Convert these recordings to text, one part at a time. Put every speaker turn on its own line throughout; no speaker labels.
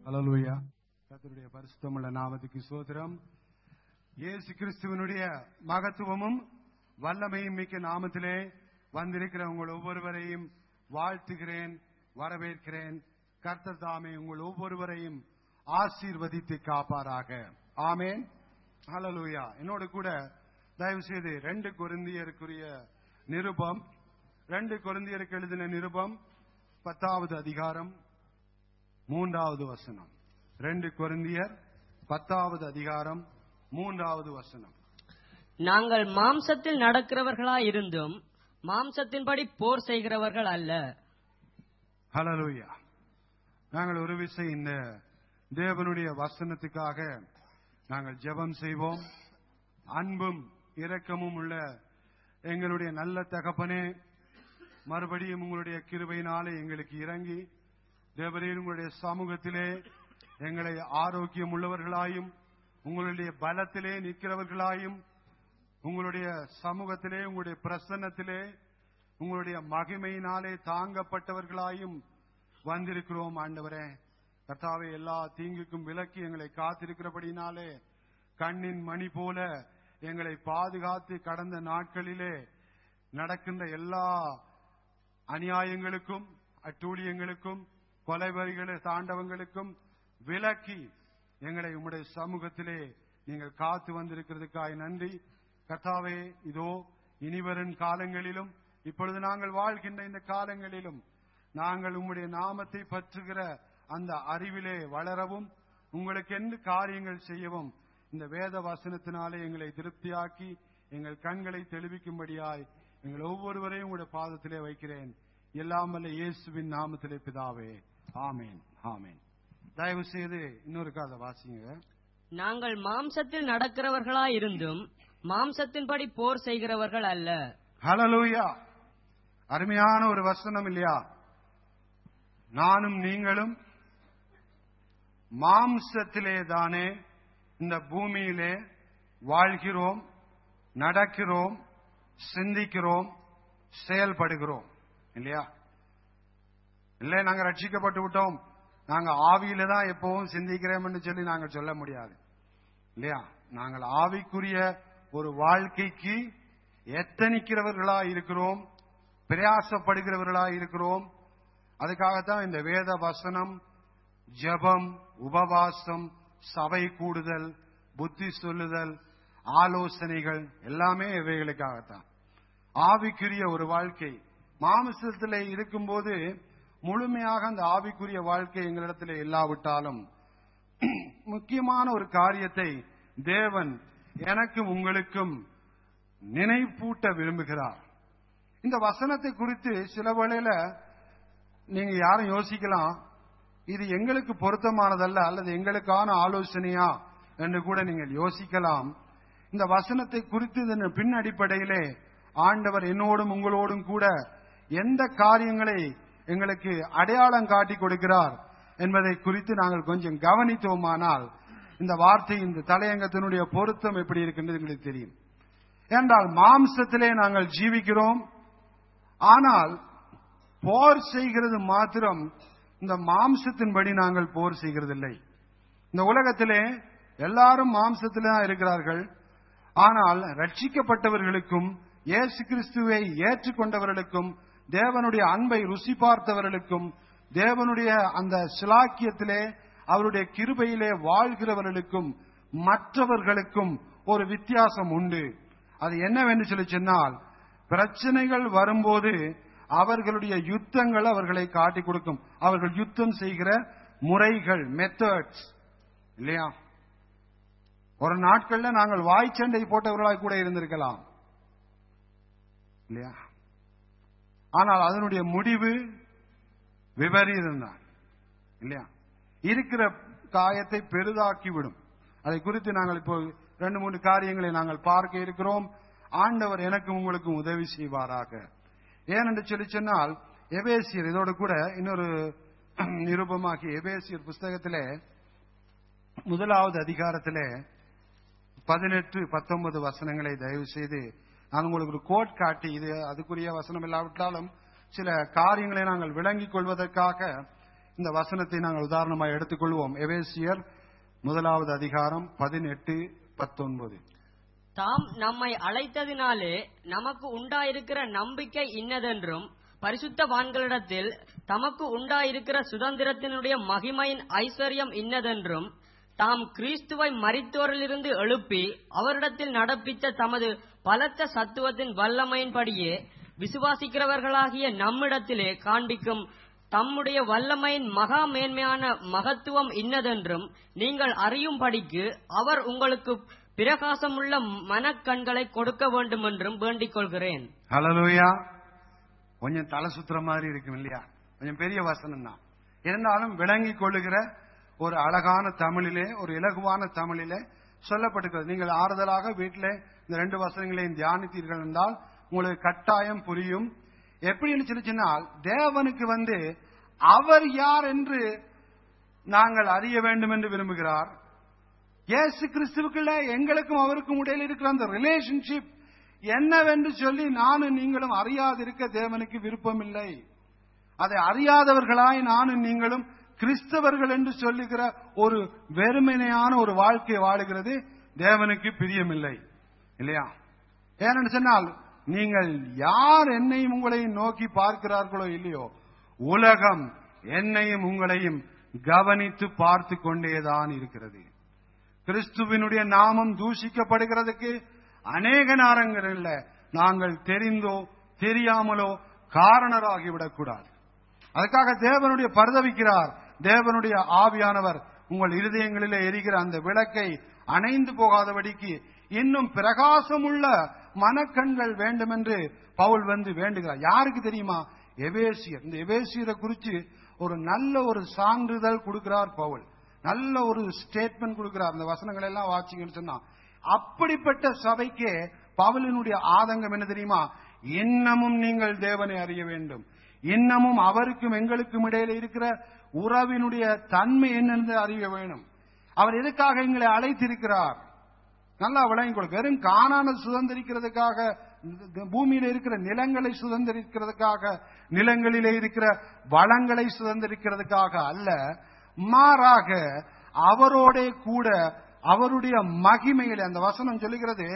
ஹalleluya கர்த்தருடைய பரிசுத்தமுள்ள நாமத்துக்கு சோதரம் இயேசு கிறிஸ்துவனுடைய மகத்துவமும் வல்லமையும் மிக்க நாமத்திலே வந்திருக்கிற உங்கள் ஒவ்வொருவரையும் வாழ்த்துகிறேன் வரவேற்கிறேன் கர்த்தர் தாமே உங்கள் ஒவ்வொருவரையும் ஆசீர்வதித்து காப்பாராக ஆமேன் ஹalleluya என்னோடு கூட தயவு செய்து ரெண்டு கொரிந்தியருக்குரிய நிருபம் ரெண்டு கொரிந்தியருக்கு எழுதின நிருபம் பத்தாவது அதிகாரம் மூன்றாவது வசனம் ரெண்டு கொரிந்தியர் பத்தாவது அதிகாரம் மூன்றாவது வசனம்
நாங்கள் மாம்சத்தில் நடக்கிறவர்களாய் இருந்தும் மாம்சத்தின்படி போர் செய்கிறவர்கள் அல்ல
ஹalleluya நாங்கள் ஒரு விசை இந்த தேவனுடைய வசனத்துக்காக நாங்கள் ஜெபம் செய்வோம் அன்பும் இரக்கமும் உள்ள எங்களுடைய நல்ல தகப்பனே மறுபடியும் உங்களுடைய கிருபையினாலே எங்களுக்கு இறங்கி தேவரீர் உங்களுடைய சமூகத்திலே எங்களை ஆரோக்கியம் உள்ளவர்களாயும் உங்களுடைய பலத்திலே நிற்கிறவர்களாயும் உங்களுடைய சமூகத்திலே உங்களுடைய பிரசன்னத்திலே உங்களுடைய மகிமையினாலே தாங்கப்பட்டவர்களாயும் வந்திருக்கிறோம் ஆண்டவரே கர்த்தாவே எல்லா தீங்குக்கும் விலக்கி எங்களை காத்திருக்கிறபடினாலே கண்ணின் மணி போல எங்களை பாதுகாத்து கடந்த நாட்களிலே நடக்கின்ற எல்லா அநியாயங்களுக்கும் அட்டூழியங்களுக்கும் கொலைவரிகள தாண்டவங்களுக்கும் விலக்கி எங்களை உம்முடைய சமூகத்திலே நீங்கள் காத்து வந்திருக்கிறதுக்காய் நன்றி கர்த்தாவே இதோ இனிவரும் காலங்களிலும் இப்பொழுது நாங்கள் வாழ்கின்ற இந்த காலங்களிலும் நாங்கள் உம்முடைய நாமத்தை பற்றுகிற அந்த அறிவிலே வளரவும் உங்களுக்கு என்ன காரியங்கள் செய்யவும் இந்த வேத வசனத்தினாலே எங்களை திருப்தியாக்கி எங்கள் கண்களை தெளிவிக்கும்படியாய் எங்கள் ஒவ்வொருவரையும் உங்களுடைய பாதத்திலே வைக்கிறேன் எல்லாம் வல்ல இயேசுவின் நாமத்திலே பிதாவே ஆமேன் ஆமேன் தயவு செய்து இன்னொரு காதை வாசிங்க
நாங்கள் மாம்சத்தில் நடக்கிறவர்களாய் இருந்தும் மாம்சத்தின்படி போர் செய்கிறவர்கள் அல்ல
ஹalleluya அருமையான ஒரு வசனம் இல்லையா நானும் நீங்களும் மாம்சத்திலே தானே இந்த பூமியிலே வாழ்கிறோம் நடக்கிறோம் சிந்திக்கிறோம் செயல்படுகிறோம் இல்லையா இல்லை நாங்க ரட்சிக்கப்பட்டு விட்டோம் நாங்க ஆவியில தான் எப்பவும் சிந்திக்கிறோம்னு சொல்லி நாங்க சொல்ல முடியாது இல்லையா நாங்கள் ஆவிக்குரிய ஒரு வாழ்க்கைக்கு எத்தனிக்கிறவர்களா இருக்கிறோம் பிரயாசப்படுகிறவர்களா இருக்கிறோம் அதுக்காகத்தான் இந்த வேத வசனம் ஜெபம் உபவாசம் சபை கூடுதல் புத்தி சொல்லுதல் ஆலோசனைகள் எல்லாமே இவைகளுக்காகத்தான் ஆவிக்குரிய ஒரு வாழ்க்கை மாமிசத்தில் இருக்கும்போது முழுமையாக அந்த ஆவிக்குரிய வாழ்க்கை எங்களிடத்தில் இல்லாவிட்டாலும் முக்கியமான ஒரு காரியத்தை தேவன் எனக்கும் உங்களுக்கும் நினைப்பூட்ட விரும்புகிறார் இந்த வசனத்தை குறித்து சில வேளையில நீங்க யாரும் யோசிக்கலாம் இது எங்களுக்கு பொருத்தமானதல்ல அல்லது எங்களுக்கான ஆலோசனையா என்று கூட நீங்கள் யோசிக்கலாம் இந்த வசனத்தை குறித்து இதன் பின் அடிப்படையிலே ஆண்டவர் என்னோடும் உங்களோடும் கூட எந்த காரியங்களை எங்களுக்கு அடையாளம் காட்டி கொடுக்கிறார் என்பதை குறித்து நாங்கள் கொஞ்சம் கவனித்தோமானால் இந்த வார்த்தை இந்த தலையங்கத்தினுடைய பொருத்தம் எப்படி இருக்கின்றது எங்களுக்கு தெரியும் என்றால் மாம்சத்திலே நாங்கள் ஜீவிக்கிறோம் ஆனால் போர் செய்கிறது மாத்திரம் இந்த மாம்சத்தின்படி நாங்கள் போர் செய்கிறதில்லை இந்த உலகத்திலே எல்லாரும் மாம்சத்திலே தான் இருக்கிறார்கள் ஆனால் ரட்சிக்கப்பட்டவர்களுக்கும் இயேசு கிறிஸ்துவை ஏற்றுக்கொண்டவர்களுக்கும் தேவனுடைய அன்பை ருசி பார்த்தவர்களுக்கும் தேவனுடைய அந்த சிலாக்கியத்திலே அவருடைய கிருபையிலே வாழ்கிறவர்களுக்கும் மற்றவர்களுக்கும் ஒரு வித்தியாசம் உண்டு அது என்னவென்று சொல்லி சொன்னால் பிரச்சனைகள் வரும்போது அவர்களுடைய யுத்தங்கள் அவர்களை காட்டி கொடுக்கும் அவர்கள் யுத்தம் செய்கிற முறைகள் மெத்தட்ஸ் இல்லையா ஒரு நாட்கள்ல நாங்கள் வாய்ச்சண்டை போட்டவர்களாக கூட இருந்திருக்கலாம் இல்லையா ஆனால் அதனுடைய முடிவு விபரீதம் தான் இல்லையா இருக்கிற காயத்தை பெரிதாக்கி விடும் அதை குறித்து நாங்கள் இப்போ ரெண்டு மூணு காரியங்களை நாங்கள் பார்க்க இருக்கிறோம் ஆண்டவர் எனக்கும் உங்களுக்கும் உதவி செய்வாராக ஏனென்று சொல்லி சொன்னால் எபேசியர் இதோடு கூட இன்னொரு நிருபமாகி எபேசியர் புஸ்தகத்திலே முதலாவது அதிகாரத்திலே பதினெட்டு பத்தொன்பது வசனங்களை தயவு செய்து நான் உங்களுக்கு ஒரு கோட் காட்டி இது அதுக்குரிய வசனம் இல்லாவிட்டாலும் சில காரியங்களை நாங்கள் விளங்கிக் கொள்வதற்காக இந்த வசனத்தை நாங்கள் உதாரணமாக எடுத்துக்கொள்வோம் எவேசியர் முதலாவது அதிகாரம் பதினெட்டு பத்தொன்பது
தாம் நம்மை அழைத்ததினாலே நமக்கு உண்டாயிருக்கிற நம்பிக்கை இன்னதென்றும் பரிசுத்தவான்களிடத்தில் தமக்கு உண்டாயிருக்கிற சுதந்திரத்தினுடைய மகிமையின் ஐஸ்வர்யம் இன்னதென்றும் தாம் கிறிஸ்துவை மரித்தோரிலிருந்து எழுப்பி அவரிடத்தில் நடப்பித்த தமது பலத்த சத்துவத்தின் வல்லமையின்படியே விசுவாசிக்கிறவர்களாகிய நம்மிடத்திலே காண்பிக்கும் தம்முடைய வல்லமையின் மகா மேன்மையான மகத்துவம் இன்னதென்றும் நீங்கள் அறியும்படிக்கு அவர் உங்களுக்கு பிரகாசமுள்ள மனக்கண்களை கொடுக்க வேண்டுமென்றும் வேண்டிக் கொள்கிறேன்
ஹalleluya கொஞ்சம் தலை சுத்துற மாதிரி இருக்கும் இல்லையா கொஞ்சம் பெரிய வசனம் தான் இருந்தாலும் விளங்கிக் கொள்ளுகிற ஒரு அழகான தமிழிலே ஒரு இலகுவான தமிழிலே சொல்லப்பட்டிருக்கிறது நீங்கள் ஆறுதலாக வீட்டிலே இந்த ரெண்டு வசனங்களையும் தியானித்தீர்கள் என்றால் உங்களுக்கு கட்டாயம் புரியும் எப்படின்னு சொல்லி சொன்னால் தேவனுக்கு வந்து அவர் யார் என்று நாங்கள் அறிய வேண்டும் என்று விரும்புகிறார் இயேசு கிறிஸ்துவுக்குள்ள எங்களுக்கும் அவருக்கும் இடையில் இருக்கிற அந்த ரிலேஷன்ஷிப் என்னவென்று சொல்லி நானும் நீங்களும் அறியாதிருக்க தேவனுக்கு விருப்பமில்லை அதை அறியாதவர்களாய் நானும் நீங்களும் கிறிஸ்தவர்கள் என்று சொல்லுகிற ஒரு வெறுமனையான ஒரு வாழ்க்கை வாழுகிறது தேவனுக்கு பிரியமில்லை இல்லையா ஏனென்று சொன்னால் நீங்கள் யார் என்னையும் உங்களையும் நோக்கி பார்க்கிறார்களோ இல்லையோ உலகம் என்னையும் உங்களையும் கவனித்து பார்த்து கொண்டேதான் இருக்கிறது கிறிஸ்துவினுடைய நாமம் தூஷிக்கப்படுகிறதுக்கு அநேக நேரங்களில் நாங்கள் தெரிந்தோ தெரியாமலோ காரணராகிவிடக் கூடாது அதுக்காக தேவனுடைய பரிதவிக்கிறார் தேவனுடைய ஆவியானவர் உங்கள் இருதயங்களிலே எரிகிற அந்த விளக்கை அணைந்து போகாதபடிக்கு இன்னும் பிரகாசமுள்ள மனக்கண்கள் வேண்டும் என்று பவுல் வந்து வேண்டுகிறார் யாருக்கு தெரியுமா எவேசியர் இந்த எவேசியரை குறித்து ஒரு நல்ல ஒரு சான்றிதழ் கொடுக்கிறார் பவுல் நல்ல ஒரு ஸ்டேட்மெண்ட் கொடுக்கிறார் அந்த வசனங்கள் எல்லாம் வாட்சிங்கன்னு சொன்னா அப்படிப்பட்ட சபைக்கே பவுலினுடைய ஆதங்கம் என்ன தெரியுமா இன்னமும் நீங்கள் தேவனை அறிய வேண்டும் இன்னமும் அவருக்கும் எங்களுக்கும் இடையில இருக்கிற உறவினுடைய தன்மை என்னென்று அறிய வேணும் அவர் எதுக்காக எங்களை அழைத்திருக்கிறார் நல்லா விளங்கிக் கொள்ளுங்க வெறும் காணான சுதந்திரிக்கிறதுக்காக இந்த பூமியில இருக்கிற நிலங்களை சுதந்திரிக்கிறதுக்காக நிலங்களிலே இருக்கிற வளங்களை சுதந்திரிக்கிறதுக்காக அல்ல மாறாக அவரோட கூட அவருடைய மகிமையில அந்த வசனம் சொல்லுகிறது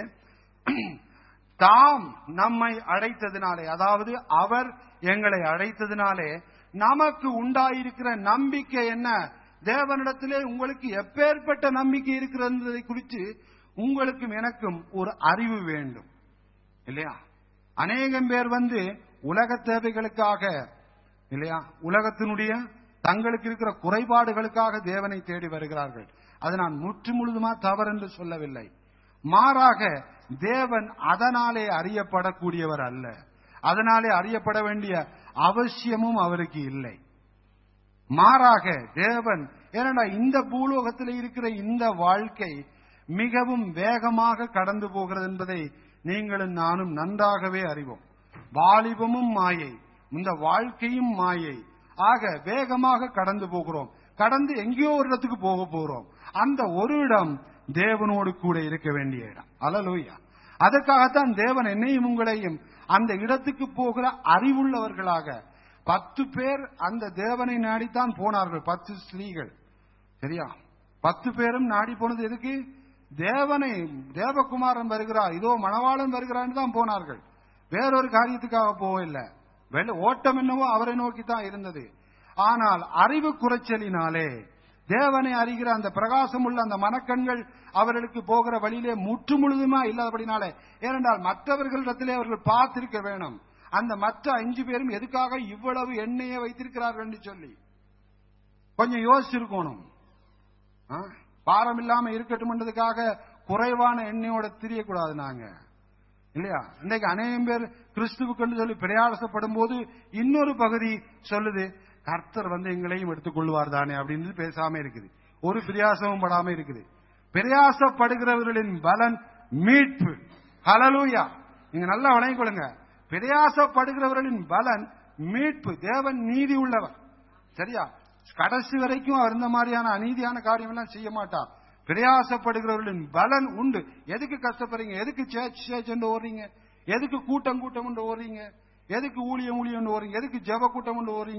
தாம் நம்மை அழைத்ததினாலே அதாவது அவர் எங்களை அழைத்ததினாலே நமக்கு உண்டாயிருக்கிற நம்பிக்கை என்ன தேவனிடத்திலே உங்களுக்கு எப்பேற்பட்ட நம்பிக்கை இருக்கிறதை குறித்து உங்களுக்கும் எனக்கும் ஒரு அறிவு வேண்டும் இல்லையா அநேகம் பேர் வந்து உலக தேவைகளுக்காக இல்லையா உலகத்தினுடைய தங்களுக்கு இருக்கிற குறைபாடுகளுக்காக தேவனை தேடி வருகிறார்கள் அது நான் முற்று முழுதுமா தவறென்று சொல்லவில்லை மாறாக தேவன் அதனாலே அறியப்படக்கூடியவர் அல்ல அதனாலே அறியப்பட வேண்டிய அவசியமும் அவருக்கு இல்லை மாறாக தேவன் ஏனடா இந்த பூலோகத்தில் இருக்கிற இந்த வாழ்க்கை மிகவும் வேகமாக கடந்து போகிறது என்பதை நீங்களும் நானும் நன்றாகவே அறிவோம் வாலிபமும் மாயை இந்த வாழ்க்கையும் மாயை ஆக வேகமாக கடந்து போகிறோம் கடந்து எங்கேயோ ஒரு இடத்துக்கு போக போகிறோம் அந்த ஒரு இடம் தேவனோடு கூட இருக்க வேண்டிய இடம் அலலோயா அதற்காகத்தான் தேவன் என்னையும் உங்களையும் அந்த இடத்துக்கு போகிற அறிவுள்ளவர்களாக பத்து பேர் அந்த தேவனை நாடித்தான் போனார்கள் பத்து ஸ்திரீகள் சரியா பத்து பேரும் நாடி போனது எதுக்கு தேவனை தேவகுமாரன் வருகிறார் இதோ மணவாளன் வருகிறான்னு தான் போனார்கள் வேறொரு காரியத்துக்காக போகவில்லை வெள்ள ஓட்டம் என்னவோ அவரை நோக்கி தான் இருந்தது ஆனால் அறிவு குறைச்சலினாலே தேவனை அறிகிற அந்த பிரகாசம் உள்ள அந்த மனக்கண்கள் அவர்களுக்கு போகிற வழியிலே முற்று முழுதுமா இல்லாதபடினாலே ஏனென்றால் மற்றவர்களிடத்திலே அவர்கள் பார்த்திருக்க வேணும் அந்த மற்ற அஞ்சு பேரும் எதுக்காக இவ்வளவு எண்ணெயை வைத்திருக்கிறார்கள் என்று சொல்லி கொஞ்சம் யோசிச்சிருக்கணும் ஆ? பாரம் இல்லாம இருக்கட்டும்ன்றதுக்காக குறைவான எண்ணெயோட திரியக்கூடாது நாங்க இல்லையா இன்னைக்கு அநேகம் பேர் கிறிஸ்துவுக்கு சொல்லி பிரயாசப்படும் போது இன்னொரு பகுதி சொல்லுது கர்த்தர் வந்து எங்களையும் எடுத்துக்கொள்வார் தானே அப்படின்னு பேசாம இருக்குது ஒரு பிரயாசமும் படாம இருக்குது பிரயாசப்படுகிறவர்களின் பலன் மீட்பு ஹலலூயா நீங்க நல்லா வழங்கிக் கொள்ளுங்க பிரயாசப்படுகிறவர்களின் பலன் மீட்பு தேவன் நீதி உள்ளவர் சரியா கடைசி வரைக்கும் அவர் இந்த மாதிரியான அநீதியான காரியம் எல்லாம் செய்ய மாட்டார் பிரயாசப்படுகிறவர்களின் பலன் உண்டு எதுக்கு கஷ்டப்படுறீங்க எதுக்கு சேச் சேச் என்று ஓடுறீங்க எதுக்கு கூட்டம் கூட்டம் என்று ஓடுறீங்க எதுக்கு ஊழியம் ஊழியம் ஓடுறீங்க எதுக்கு ஜெப கூட்டம் என்று ஓடுறீங்க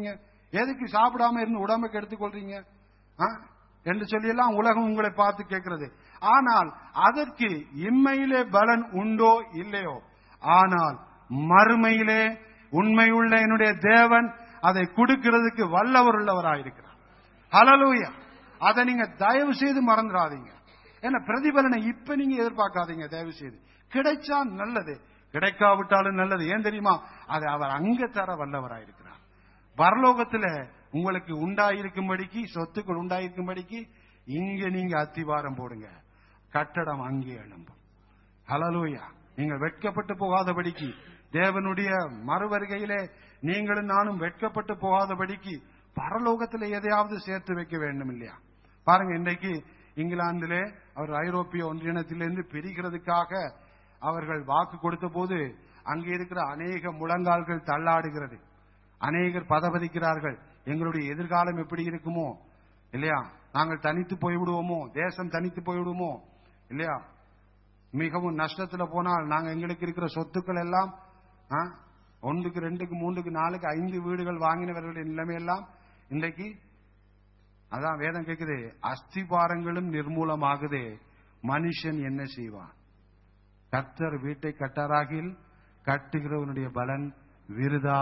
எதுக்கு சாப்பிடாம இருந்து உடம்பை கெடுத்துக் கொள்றீங்க ஆ? என்று சொல்லியெல்லாம் உலகம் உங்களை பார்த்து கேட்கிறது ஆனால் அதற்கு இம்மையிலே பலன் உண்டோ இல்லையோ ஆனால் மறுமையிலே உண்மையுள்ள என்னுடைய தேவன் அதை கொடுக்கிறதுக்கு வல்லவர் உள்ளவராயிருக்கிறார் ஹalleluya அதை நீங்க தயவு செய்து மறந்துடாதீங்க ஏன்னா பிரதிபலனை இப்ப நீங்க எதிர்பார்க்காதீங்க தயவு செய்து கிடைச்சா நல்லது கிடைக்காவிட்டாலும் நல்லது ஏன் தெரியுமா அது அவர் அங்க தர வல்லவராயிருக்கிறார் பரலோகத்துல உங்களுக்கு உண்டாயிருக்கும்படிக்கு சொத்துக்கள் உண்டாயிருக்கும்படிக்கு இங்க நீங்க அத்திவாரம் போடுங்க கட்டடம் அங்கே எழும்பும் ஹalleluya நீங்கள் வெட்கப்பட்டு போகாதபடிக்கு தேவனுடைய மறுவருகையிலே நீங்களும் நானும் வெட்கப்பட்டு போகாதபடிக்கு பரலோகத்தில் எதையாவது சேர்த்து வைக்க வேண்டும் இல்லையா பாருங்க இன்றைக்கு இங்கிலாந்திலே அவர் ஐரோப்பிய ஒன்றியத்திலிருந்து பிரிக்கிறதுக்காக அவர்கள் வாக்கு கொடுத்த போது அங்கே இருக்கிற அநேக முழங்கால்கள் தள்ளாடுகிறது அநேகர் பதபதிக்கிறார்கள் எங்களுடைய எதிர்காலம் எப்படி இருக்குமோ இல்லையா நாங்கள் தனித்து போய்விடுவோமோ தேசம் தனித்து போய்விடுமோ இல்லையா மிகவும் நஷ்டத்துல போனால் நாங்க எங்களுக்கு இருக்கிற சொத்துக்கள் எல்லாம் ஆ, ஒன்றுக்கு ரெண்டுக்கு மூன்றுக்கு நாலுக்கு ஐந்து வீடுகள் வாங்கினவர்களுடைய நிலைமை எல்லாம் இன்றைக்கு அதான் வேதம் கேக்குது அஸ்திபாரங்களும் நிர்மூலமாகுதே மனுஷன் என்ன செய்வான் கர்த்தர் வீட்டை கட்டாராகில் கட்டுகிறவனுடைய பலன் விருதா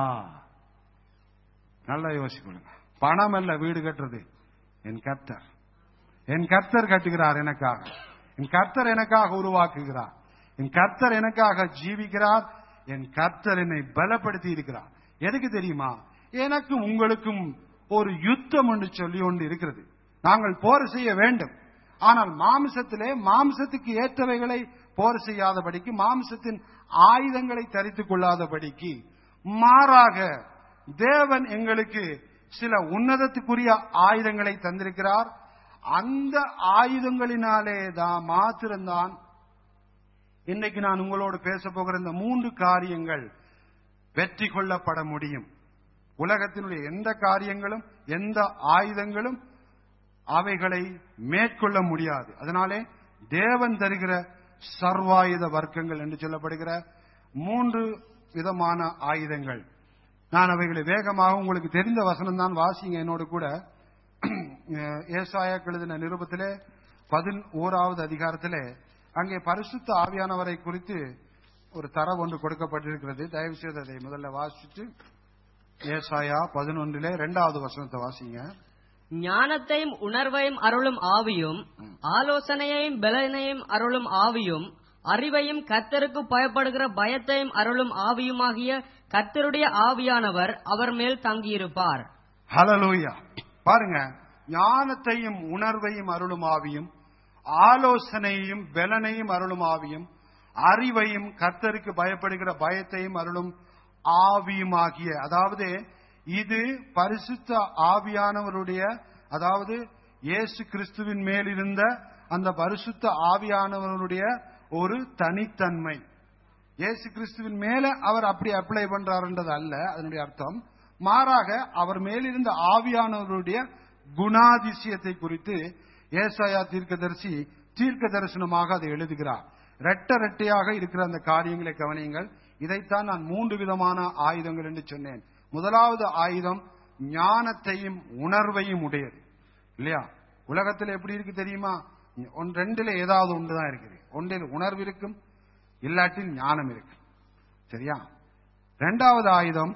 நல்லா யோசிக்கொள்ளுங்க பணம் அல்ல வீடு கட்டுறது என் கர்த்தர் என் கர்த்தர் கட்டுகிறார் எனக்காக என் கர்த்தர் எனக்காக உருவாக்குகிறார் என் கர்த்தர் எனக்காக ஜீவிக்கிறார் என் கர்த்தர் என்னை பலப்படுத்தி இருக்கிறார் எதுக்கு தெரியுமா எனக்கும் உங்களுக்கும் ஒரு யுத்தம் என்று சொல்லி ஒன்று இருக்கிறது நாங்கள் போர் செய்ய வேண்டும் ஆனால் மாம்சத்திலே மாம்சத்துக்கு ஏற்றவைகளை போர் செய்யாதபடிக்கு மாம்சத்தின் ஆயுதங்களை தரித்துக் கொள்ளாதபடிக்கு மாறாக தேவன் எங்களுக்கு சில உன்னதத்துக்குரிய ஆயுதங்களை தந்திருக்கிறார் அந்த ஆயுதங்களினாலே தான் மாத்திரம்தான் இன்னைக்கு நான் உங்களோடு பேச போகிற இந்த மூன்று காரியங்கள் வெற்றி கொள்ளப்பட முடியும் உலகத்தினுடைய எந்த காரியங்களும் எந்த ஆயுதங்களும் அவைகளை மேற்கொள்ள முடியாது அதனாலே தேவன் தருகிற சர்வாயுத வர்க்கங்கள் என்று சொல்லப்படுகிற மூன்று விதமான ஆயுதங்கள் நான் அவைகளை வேகமாக உங்களுக்கு தெரிந்த வசனம் தான் வாசிங்க என்னோடு கூட ஏசாயா எழுதின நிருபத்திலே பதினோராவது அதிகாரத்திலே அங்கே பரிசுத்த ஆவியானவரை குறித்து ஒரு தரவு ஒன்று கொடுக்கப்பட்டிருக்கிறது தயவு செய்து அதை முதல்ல வாசிச்சு ஏசாயா பதினொன்றிலே இரண்டாவது வசனத்தை வாசிங்க
ஞானத்தையும் உணர்வையும் அருளும் ஆவியும் ஆலோசனையையும் பலனையும் அருளும் ஆவியும் அறிவையும் கர்த்தருக்கு பயப்படுகிற பயத்தையும் அருளும் ஆவியுமாகிய கர்த்தருடைய ஆவியானவர் அவர் மேல் தங்கியிருப்பார்
ஹலலூயா பாருங்க ஞானத்தையும் உணர்வையும் அருளும் ஆவியும் ஆலோசனையும் பலனையும் அருளும் ஆவியும் அறிவையும் கர்த்தருக்கு பயப்படுகிற பயத்தையும் அருளும் ஆவியுமாகிய அதாவது இது பரிசுத்த ஆவியானவருடைய அதாவது இயேசு கிறிஸ்துவின் மேல் இருந்த அந்த பரிசுத்த ஆவியானவருடைய ஒரு தனித்தன்மை இயேசு கிறிஸ்துவின் மேல அவர் அப்படி அப்ளை பண்றாருன்றது அல்ல அதனுடைய அர்த்தம் மாறாக அவர் மேலிருந்த ஆவியானவருடைய குணாதிசயத்தை குறித்து ஏசாயா தீர்க்கதரிசி தீர்க்க தரிசனமாக அதை எழுதுகிறார் ரெட்ட ரெட்டையாக இருக்கிற அந்த காரியங்களை கவனியுங்கள் இதைத்தான் நான் மூன்று விதமான ஆயுதங்கள் என்று சொன்னேன் முதலாவது ஆயுதம் ஞானத்தையும் உணர்வையும் உடையது இல்லையா உலகத்தில் எப்படி இருக்கு தெரியுமா ஒன் ரெண்டுல ஏதாவது ஒன்றுதான் இருக்குது ஒன்றில் உணர்வு இருக்கும் இல்லாட்டில் ஞானம் இருக்கு சரியா இரண்டாவது ஆயுதம்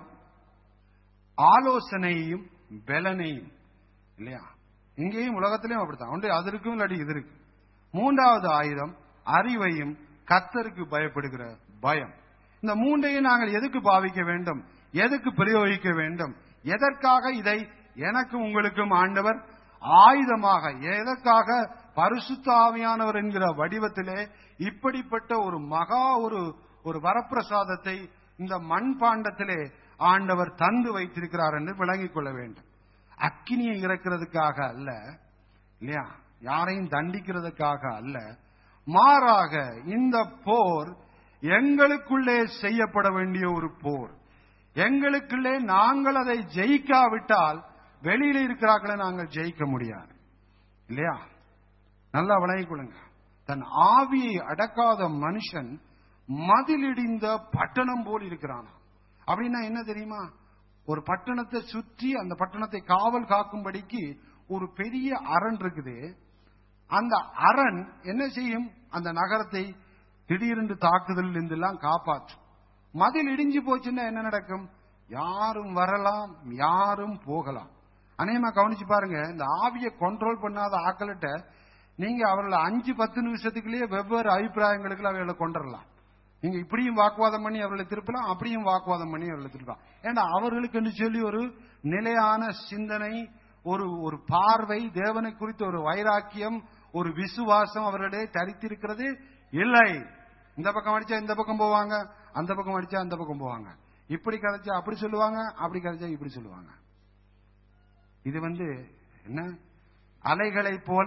ஆலோசனையும் பலனையும் இல்லையா இங்கேயும் உலகத்திலையும் அப்படித்தான் ஒன்று அது இருக்கும் இல்லாட்டி இது இருக்கு மூன்றாவது ஆயுதம் அறிவையும் கத்தருக்கு பயப்படுகிற பயம் இந்த மூன்றையும் நாங்கள் எதுக்கு பாவிக்க வேண்டும் எதுக்கு பிரயோகிக்க வேண்டும் எதற்காக இதை எனக்கு உங்களுக்கும் ஆண்டவர் ஆயுதமாக எதற்காக பரிசுத்த ஆவியானவர் என்கிற வடிவத்திலே இப்படிப்பட்ட ஒரு மகா ஒரு ஒரு வரப்பிரசாதத்தை இந்த மண்பாண்டத்திலே ஆண்டவர் தந்து வைத்திருக்கிறார் என்று விளங்கிக் கொள்ள வேண்டும் அக்கினியை இறக்கிறதுக்காக அல்ல இல்லையா யாரையும் தண்டிக்கிறதுக்காக அல்ல மாறாக இந்த போர் எங்களுக்குள்ளே செய்யப்பட வேண்டிய ஒரு போர் எங்களுக்குள்ளே நாங்கள் அதை ஜெயிக்காவிட்டால் வெளியில இருக்கிறார்களை நாங்கள் ஜெயிக்க முடியாது இல்லையா நல்லா விளங்கிக் கொள்ளுங்க தன் ஆவியை அடக்காத மனுஷன் மதிலிடிந்த பட்டணம் போல் இருக்கிறானா அப்படின்னா என்ன தெரியுமா ஒரு பட்டணத்தை சுற்றி அந்த பட்டணத்தை காவல் காக்கும்படிக்கு ஒரு பெரிய அரண் இருக்குது அந்த அரண் என்ன செய்யும் அந்த நகரத்தை திடீரென்று தாக்குதலில் இருந்தெல்லாம் காப்பாற்றும் மதில் இடிஞ்சு போச்சுன்னா என்ன நடக்கும் யாரும் வரலாம் யாரும் போகலாம் அநேகமா கவனிச்சு பாருங்க இந்த ஆவியை கண்ட்ரோல் பண்ணாத ஆக்கள்கிட்ட நீங்க அவர்களை அஞ்சு பத்து நிமிஷத்துக்குள்ளேயே வெவ்வேறு அபிப்பிராயங்களுக்கு அவர்களை கொண்டுடலாம் நீங்க இப்படியும் வாக்குவாதம் பண்ணி அவர்களை திருப்பலாம் அப்படியும் வாக்குவாதம் பண்ணி அவர்களை திருப்பலாம் ஏன்னா அவர்களுக்கு என்று சொல்லி ஒரு நிலையான சிந்தனை ஒரு ஒரு பார்வை தேவனை குறித்த ஒரு வைராக்கியம் ஒரு விசுவாசம் அவர்களிடையே தரித்திருக்கிறது இல்லை இந்த பக்கம் அடிச்சா இந்த பக்கம் போவாங்க அந்த பக்கம் அடிச்சா அந்த பக்கம் போவாங்க இப்படி கதைச்சா அப்படி சொல்லுவாங்க அப்படி கதைச்சா இப்படி சொல்லுவாங்க இது வந்து என்ன அலைகளை போல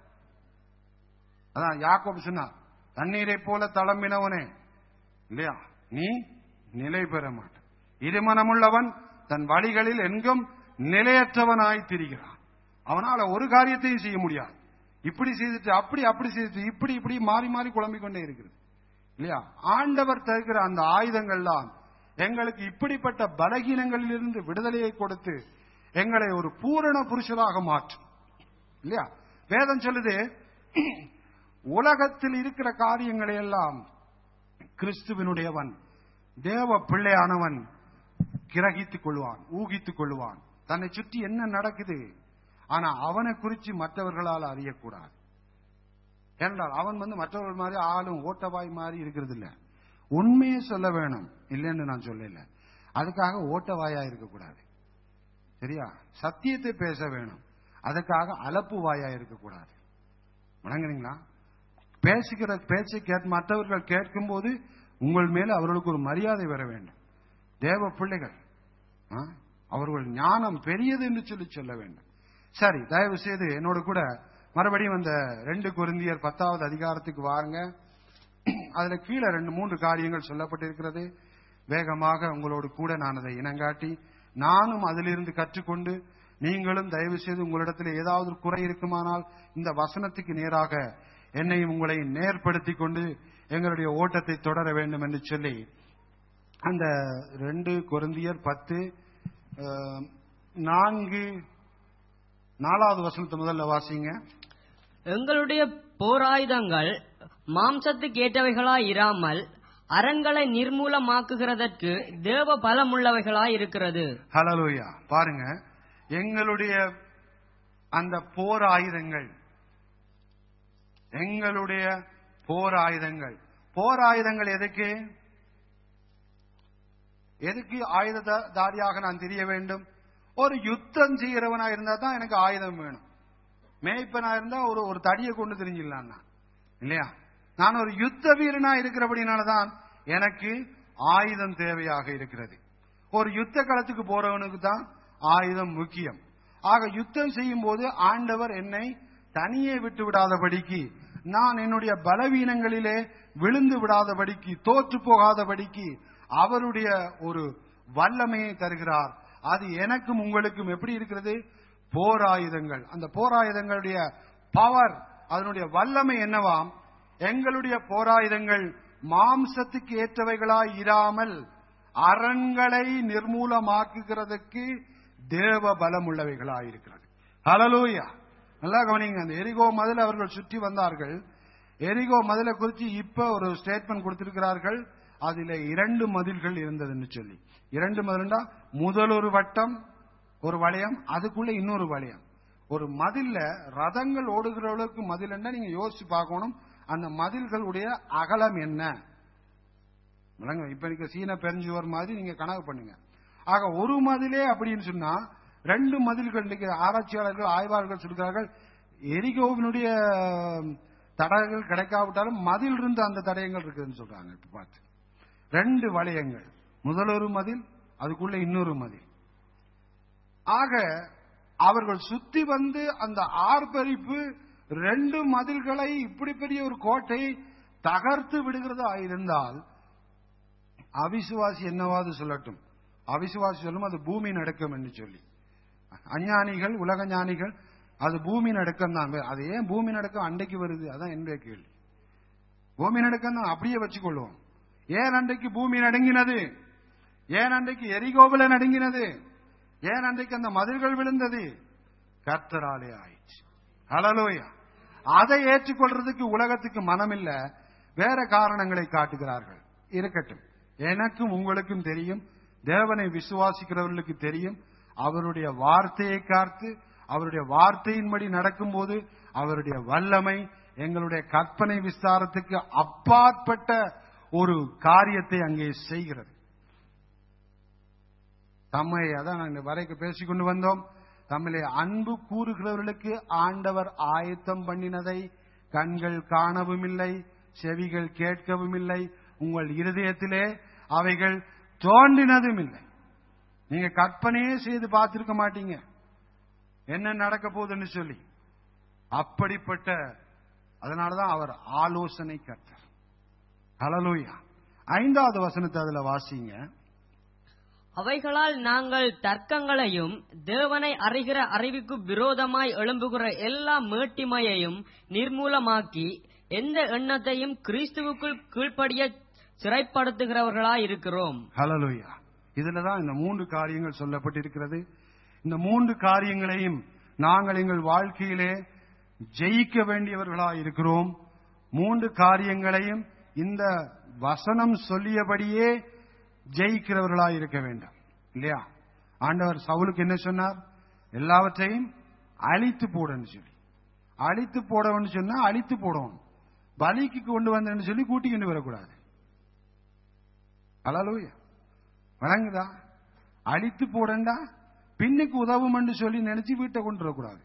அதான் யாக்கோபு சொன்னார் தண்ணீரை போல தளம்பினவனே இல்லையா நீ நிலை பெற மாட்ட இருமனமுள்ளவன் தன் வழிகளில் எங்கும் நிலையற்றவனாய் திரிகிறான் அவனால ஒரு காரியத்தையும் செய்ய முடியாது இப்படி செய்துட்டு அப்படி அப்படி செய்துட்டு இப்படி இப்படி மாறி மாறி குழம்பிக் கொண்டே இருக்கிறது இல்லையா ஆண்டவர் தருகிற அந்த ஆயுதங்கள்லாம் எங்களுக்கு இப்படிப்பட்ட பலகீனங்களிலிருந்து விடுதலையை கொடுத்து எங்களை ஒரு பூரண புருஷராக மாற்றும் இல்லையா வேதம் சொல்லுது உலகத்தில் இருக்கிற காரியங்களை எல்லாம் கிறிஸ்துவனுடையவன் தேவ பிள்ளையானவன் கிரகித்துக் கொள்வான் ஊகித்துக் கொள்வான் தன்னை சுற்றி என்ன நடக்குது ஆனா அவனை குறித்து மற்றவர்களால் அறியக்கூடாது ஏனென்றால் அவன் வந்து மற்றவர்கள் மாதிரி ஆளும் ஓட்டவாய் மாதிரி இருக்கிறது இல்ல உண்மையை சொல்ல வேணும் இல்லைன்னு நான் சொல்லல அதுக்காக ஓட்டவாயா இருக்கக்கூடாது சரியா சத்தியத்தை பேச வேணும் அதுக்காக அலப்பு வாயா இருக்கக்கூடாது வணங்குறீங்களா பேசுகிற பேச்சை கேட் மற்றவர்கள் கேட்கும் போது உங்கள் மேல அவர்களுக்கு ஒரு மரியாதை வர வேண்டும் தேவ பிள்ளைகள் ஆ? அவர்கள் ஞானம் பெரியது என்று சொல்லி சொல்ல வேண்டும் சரி தயவு செய்து என்னோட கூட மறுபடியும் அந்த ரெண்டு குருந்தியர் பத்தாவது அதிகாரத்துக்கு வாருங்க அதுல கீழே ரெண்டு மூன்று காரியங்கள் சொல்லப்பட்டிருக்கிறது வேகமாக உங்களோடு கூட நான் அதை இனங்காட்டி நானும் அதிலிருந்து கற்றுக்கொண்டு நீங்களும் தயவு செய்து உங்களிடத்தில் ஏதாவது ஒரு குறை இருக்குமானால் இந்த வசனத்துக்கு நேராக என்னையும் உங்களை நேர்படுத்திக் கொண்டு எங்களுடைய ஓட்டத்தை தொடர வேண்டும் என்று சொல்லி அந்த ரெண்டு கொருந்தியர் பத்து அஹ், நான்கு நாலாவது வசனத்தை முதல்ல வாசிங்க
எங்களுடைய போராயுதங்கள் மாம்சத்துக்கு ஏற்றவைகளாய் இராமல் அரண்களை நிர்மூலமாக்குகிறதற்கு தேவ பலமுள்ளவைகளாய் இருக்கிறது
ஹலலூயா பாருங்க எங்களுடைய அந்த போர் ஆயுதங்கள் எங்களுடைய போர் ஆயுதங்கள் போர் ஆயுதங்கள் எதுக்கு எதுக்கு ஆயுததாரியாக நான் தெரிய வேண்டும் ஒரு யுத்தம் செய்கிறவனா இருந்தா தான் எனக்கு ஆயுதம் வேணும் மேய்ப்பனா இருந்தா ஒரு ஒரு தடியை கொண்டு தெரிஞ்சிடலாம் நான் இல்லையா நான் ஒரு யுத்த வீரனா இருக்கிறபடினாலதான் எனக்கு ஆயுதம் தேவையாக இருக்கிறது ஒரு யுத்த களத்துக்கு போறவனுக்கு தான் ஆயுதம் முக்கியம் ஆக யுத்தம் செய்யும் போது ஆண்டவர் என்னை தனியே விட்டு விடாதபடிக்கு நான் என்னுடைய பலவீனங்களிலே விழுந்து விடாதபடிக்கு தோற்று போகாதபடிக்கு அவருடைய ஒரு வல்லமையை தருகிறார் அது எனக்கும் உங்களுக்கும் எப்படி இருக்கிறது போராயுதங்கள் அந்த போராயுதங்களுடைய பவர் அதனுடைய வல்லமை என்னவாம் எங்களுடைய போராயுதங்கள் மாம்சத்துக்கு ஏற்றவைகளாய் இராமல் அரண்களை நிர்மூலமாக்குகிறதுக்கு தேவ பலம் உள்ளவைகளாய் இருக்கிறது ஹலலூயா நல்லா கவனிங்க அந்த எரிகோ மதில் அவர்கள் சுற்றி வந்தார்கள் எரிகோ மதிலை குறித்து இப்ப ஒரு ஸ்டேட்மெண்ட் கொடுத்திருக்கிறார்கள் அதில இரண்டு மதில்கள் இருந்ததுன்னு சொல்லி இரண்டு மதில்னா முதல் ஒரு வட்டம் ஒரு வளையம் அதுக்குள்ள இன்னொரு வளையம் ஒரு மதில்ல ரதங்கள் ஓடுகிற அளவுக்கு மதில்னா நீங்க யோசிச்சு பார்க்கணும் அந்த மதில்களுடைய அகலம் என்ன விளங்க இப்ப இருக்க சீன பெருஞ்சுவர் மாதிரி நீங்க கணக்கு பண்ணுங்க ஆக ஒரு மதிலே அப்படின்னு சொன்னா ரெண்டு மதில்கள் இன்னைக்கு ஆராய்ச்சியாளர்கள் ஆய்வாளர்கள் சொல்கிறார்கள் எரிகோவினுடைய தடயங்கள் கிடைக்காவிட்டாலும் மதில் இருந்து அந்த தடயங்கள் இருக்குதுன்னு சொல்றாங்க இப்ப பார்த்து ரெண்டு வளையங்கள் முதல் ஒரு மதில் அதுக்குள்ள இன்னொரு மதில் ஆக அவர்கள் சுத்தி வந்து அந்த ஆர்ப்பரிப்பு ரெண்டு மதில்களை இப்படி பெரிய ஒரு கோட்டை தகர்த்து விடுகிறதா இருந்தால் அவிசுவாசி என்னவாது சொல்லட்டும் அவிசுவாசி சொல்லும் அது பூமி நடுக்கம் என்று சொல்லி அஞ்ஞானிகள் உலக ஞானிகள் அது பூமி நடுக்கம் தான் அது ஏன் பூமி நடுக்கம் அன்றைக்கு வருது அதான் என்னுடைய கேள்வி பூமி நடுக்கம் தான் அப்படியே வச்சுக்கொள்வோம் ஏன் அன்றைக்கு பூமி நடுங்கினது ஏன் அன்றைக்கு எரிகோவில நடுங்கினது ஏன் அன்றைக்கு அந்த மதில்கள் விழுந்தது கர்த்தராலே ஆயிடுச்சு ஹalleluya அதை ஏற்றுக்கொள்றதுக்கு உலகத்துக்கு மனமில்ல வேற காரணங்களை காட்டுகிறார்கள் இருக்கட்டும் எனக்கும் உங்களுக்கும் தெரியும் தேவனை விசுவாசிக்கிறவர்களுக்கு தெரியும் அவருடைய வார்த்தையை காத்து அவருடைய வார்த்தையின்படி நடக்கும்போது அவருடைய வல்லமை எங்களுடைய கற்பனை விஸ்தாரத்துக்கு அப்பாற்பட்ட ஒரு காரியத்தை அங்கே செய்கிறது தம்மை அதான் நாங்கள் வரைக்கு பேசிக்கொண்டு வந்தோம் தம்மிலே அன்பு கூறுகிறவர்களுக்கு ஆண்டவர் ஆயத்தம் பண்ணினதை கண்கள் காணவும் இல்லை செவிகள் கேட்கவும் இல்லை உங்கள் இருதயத்திலே அவைகள் தோன்றினதும் இல்லை நீங்க கற்பனையே செய்து பார்த்திருக்க மாட்டீங்க என்ன நடக்க போகுதுன்னு சொல்லி அப்படிப்பட்ட அதனாலதான் அவர் ஆலோசனை கர்த்தர் ஹalleluya ஐந்தாவது வசனத்தை அதுல வாசிங்க
அவைகளால் நாங்கள் தர்க்கங்களையும் தேவனை அறிகிற அறிவுக்கு விரோதமாய் எழும்புகிற எல்லா மேட்டிமையையும் நிர்மூலமாக்கி எந்த எண்ணத்தையும் கிறிஸ்துவுக்குள் கீழ்ப்படிய சிறைப்படுத்துகிறவர்களாய் இருக்கிறோம்
ஹalleluya இதுலதான் இந்த மூன்று காரியங்கள் சொல்லப்பட்டிருக்கிறது இந்த மூன்று காரியங்களையும் நாங்கள் எங்கள் வாழ்க்கையிலே ஜெயிக்க வேண்டியவர்களாய் இருக்கிறோம் மூன்று காரியங்களையும் இந்த வசனம் சொல்லியபடியே ஜெயிக்கிறவர்களாய் இருக்க வேண்டும் இல்லையா ஆண்டவர் சவுலுக்கு என்ன சொன்னார் எல்லாவற்றையும் அழித்து போடன்னு சொல்லி அழித்து போடணும்னு சொன்னா அழித்து போடணும் பலிக்கு கொண்டு வந்தேன்னு சொல்லி கூட்டிக்கிட்டு வரக்கூடாது அலலூயா வழங்குதா அழித்து போடண்டா பின்னுக்கு உதவும் சொல்லி நினைச்சு வீட்டை கொண்டு வரக்கூடாது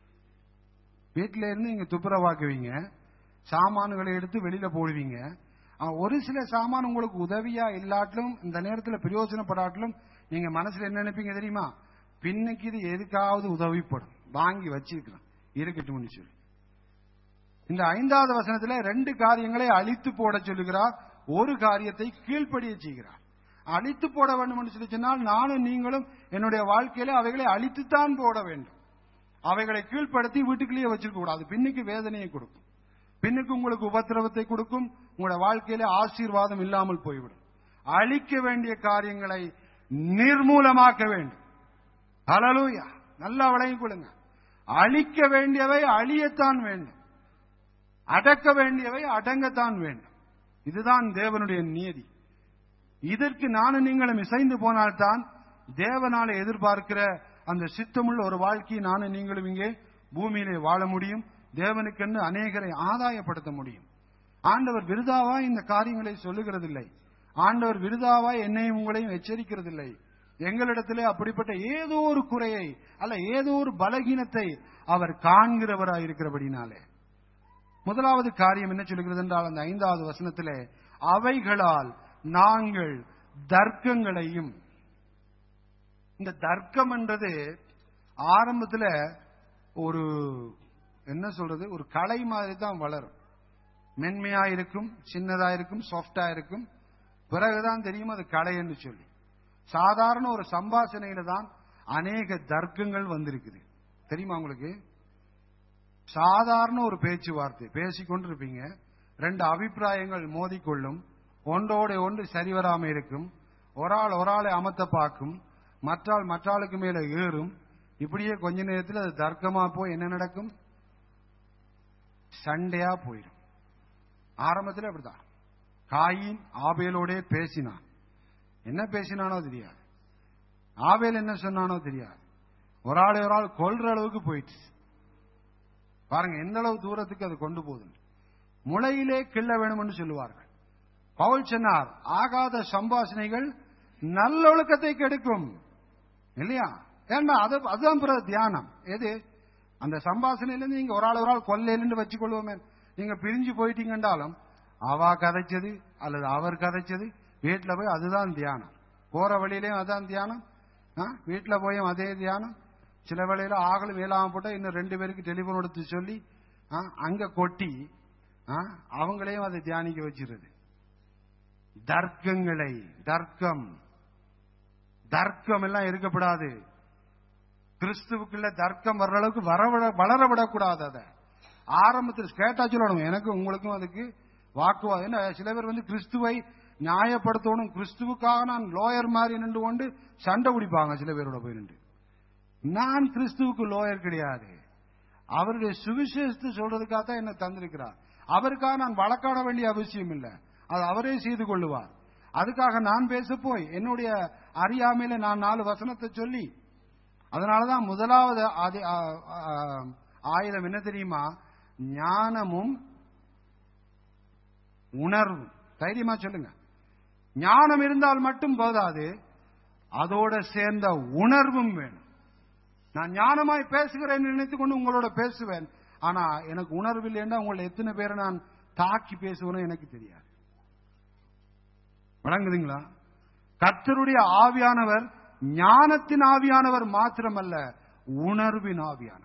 வீட்டில இருந்து நீங்க துப்புரவாக்குவீங்க சாமான்களை எடுத்து வெளியில போடுவீங்க ஆ, ஒரு சில சாமான் உங்களுக்கு உதவியா இல்லாட்டிலும் இந்த நேரத்தில் பிரயோஜனப்படாட்டிலும் நீங்க மனசுல என்ன நினைப்பீங்க தெரியுமா பின்னுக்கு இது எதுக்காவது உதவிப்படும் வாங்கி வச்சிருக்கலாம் இருக்கட்டும்னு சொல்லி இந்த ஐந்தாவது வசனத்துல ரெண்டு காரியங்களை அழித்து போட சொல்லுகிறார் ஒரு காரியத்தை கீழ்ப்படிய செய்கிறார் அழித்து போட வேண்டும் என்று சொல்லி சொன்னால் நானும் நீங்களும் என்னுடைய வாழ்க்கையில அவைகளை அழித்துத்தான் போட வேண்டும் அவைகளை கீழ்ப்படுத்தி வீட்டுக்குள்ளேயே வச்சிருக்க கூடாது பின்னுக்கு வேதனையை கொடுக்கும் பின்னுக்கு உங்களுக்கு உபத்திரவத்தை கொடுக்கும் உங்களுடைய வாழ்க்கையில ஆசீர்வாதம் இல்லாமல் போய்விடும் அழிக்க வேண்டிய காரியங்களை நிர்மூலமாக்க வேண்டும் ஹalleluya நல்லா விளங்கிக் கொள்ளுங்க அழிக்க வேண்டியவை அழியத்தான் வேண்டும் அடக்க வேண்டியவை அடங்கத்தான் வேண்டும் இதுதான் தேவனுடைய நியதி இதற்கு நானும் நீங்களும் இசைந்து போனால்தான் தேவனால எதிர்பார்க்கிற அந்த சித்தமுள்ள ஒரு வாழ்க்கையை நானும் நீங்களும் இங்கே பூமியிலே வாழ முடியும் தேவனுக்கென்று அநேகரை ஆதாயப்படுத்த முடியும் ஆண்டவர் விருதாவாய் இந்த காரியங்களை சொல்லுகிறதில்லை ஆண்டவர் விருதாவாய் என்னையும் உங்களையும் எச்சரிக்கிறதில்லை எங்களிடத்திலே அப்படிப்பட்ட ஏதோ ஒரு குறையை அல்ல ஏதோ ஒரு பலகீனத்தை அவர் காண்கிறவராய் இருக்கிறபடினாலே முதலாவது காரியம் என்ன சொல்கிறது என்றால் அந்த ஐந்தாவது வசனத்திலே அவைகளால் நாங்கள் தர்க்கங்களையும் இந்த தர்க்கம் என்றது ஆரம்பத்துல ஒரு என்ன சொல்றது ஒரு கலை மாதிரி தான் வளரும் மென்மையா இருக்கும் சின்னதா இருக்கும் சாஃப்டா இருக்கும் பிறகுதான் தெரியும் அது கலை என்று சொல்லி சாதாரண ஒரு சம்பாஷணையில தான் அநேக தர்க்கங்கள் வந்திருக்குது தெரியுமா உங்களுக்கு சாதாரண ஒரு பேச்சுவார்த்தை பேசிக்கொண்டு இருப்பீங்க ரெண்டு அபிப்பிராயங்கள் மோதிக்கொள்ளும் ஒன்றோட ஒன்று சரிவராம இருக்கும் ஒரு ஆள் ஒரு ஆளை அமர்த்த பார்க்கும் மற்றாள் மற்றாளுக்கு மேல ஏறும் இப்படியே கொஞ்ச நேரத்தில் அது தர்க்கமா போய் என்ன நடக்கும் சண்டையா போயிடும் ஆரம்பத்தில் அப்படிதான் காயின் ஆபேலோடே பேசினான் என்ன பேசினானோ தெரியாது ஆபேல் என்ன சொன்னானோ தெரியாது ஒரு ஆள் ஒரு ஆள் கொல்ற அளவுக்கு போயிடுச்சு பாருங்க எந்த அளவு தூரத்துக்கு அது கொண்டு போகுது முளையிலே கிள்ள வேணும்னு சொல்லுவார்கள் பவுல் சொன்னார் ஆகாத சம்பாஷணைகள் நல்லொழுக்கத்தை கெடுக்கும் இல்லையா ஏன்னா அது அதுதான் பிற தியானம் எது அந்த சம்பாஷணையிலிருந்து நீங்க ஒரு ஆள் ஒரு ஆள் கொல்லையிலிருந்து வச்சுக்கொள்வோமே நீங்க பிரிஞ்சு போயிட்டீங்கன்றாலும் அவா கதைச்சது அல்லது அவர் கதைச்சது வீட்டுல போய் அதுதான் தியானம் போற வழியிலையும் அதான் தியானம் ஆ? வீட்டுல போயும் அதே தியானம் சில வேளையில ஆகலும் இயலாம போட்டா இன்னும் ரெண்டு பேருக்கு டெலிபோன் எடுத்து சொல்லி ஆ, அங்க கொட்டி ஆ, அவங்களையும் அதை தியானிக்க வச்சிருது தர்க்கங்களை தர்க்கம் தர்க்கம் எல்லாம் இருக்கப்படாது கிறிஸ்துவுக்குள்ள தர்க்கம் வர்ற அளவுக்கு வரவிட வளர விடக்கூடாது அதை ஆரம்பத்தில் கேட்டா சொல்லணும் எனக்கும் உங்களுக்கும் அதுக்கு வாக்குவாதம் என்ன சில பேர் வந்து கிறிஸ்துவை நியாயப்படுத்தணும் கிறிஸ்துவுக்காக நான் லோயர் மாதிரி நின்று கொண்டு சண்டை பிடிப்பாங்க சில பேரோட போய் நின்று நான் கிறிஸ்துவுக்கு லோயர் கிடையாது அவருடைய சுவிசேஷத்தை சொல்றதுக்காக தான் என்ன தந்திருக்கிறார் அவருக்காக நான் வழக்காட வேண்டிய அவசியம் இல்லை அது அவரே செய்து கொள்ளுவார் அதுக்காக நான் பேச போய் என்னுடைய அறியாமையில நான் நாலு வசனத்தை சொல்லி அதனாலதான் முதலாவது ஆதி- ஆ- ஆ- ஆயுதம் என்ன தெரியுமா ஞானமும் உணர்வும் தைரியமா சொல்லுங்க ஞானம் இருந்தால் மட்டும் போதாது அதோட சேர்ந்த உணர்வும் வேணும் நான் ஞானமாய் பேசுகிறேன் நினைத்துக் கொண்டு உங்களோட பேசுவேன் ஆனா எனக்கு உணர்வு இல்லைன்னா உங்களை எத்தனை பேரை நான் தாக்கி பேசுவேனோ எனக்கு தெரியாது வழங்குதுங்களா கர்த்தருடைய ஆவியானவர் ஞானத்தின் ஆவியானவர் மாத்திரமல்ல உணர்வின் ஆவியானவர்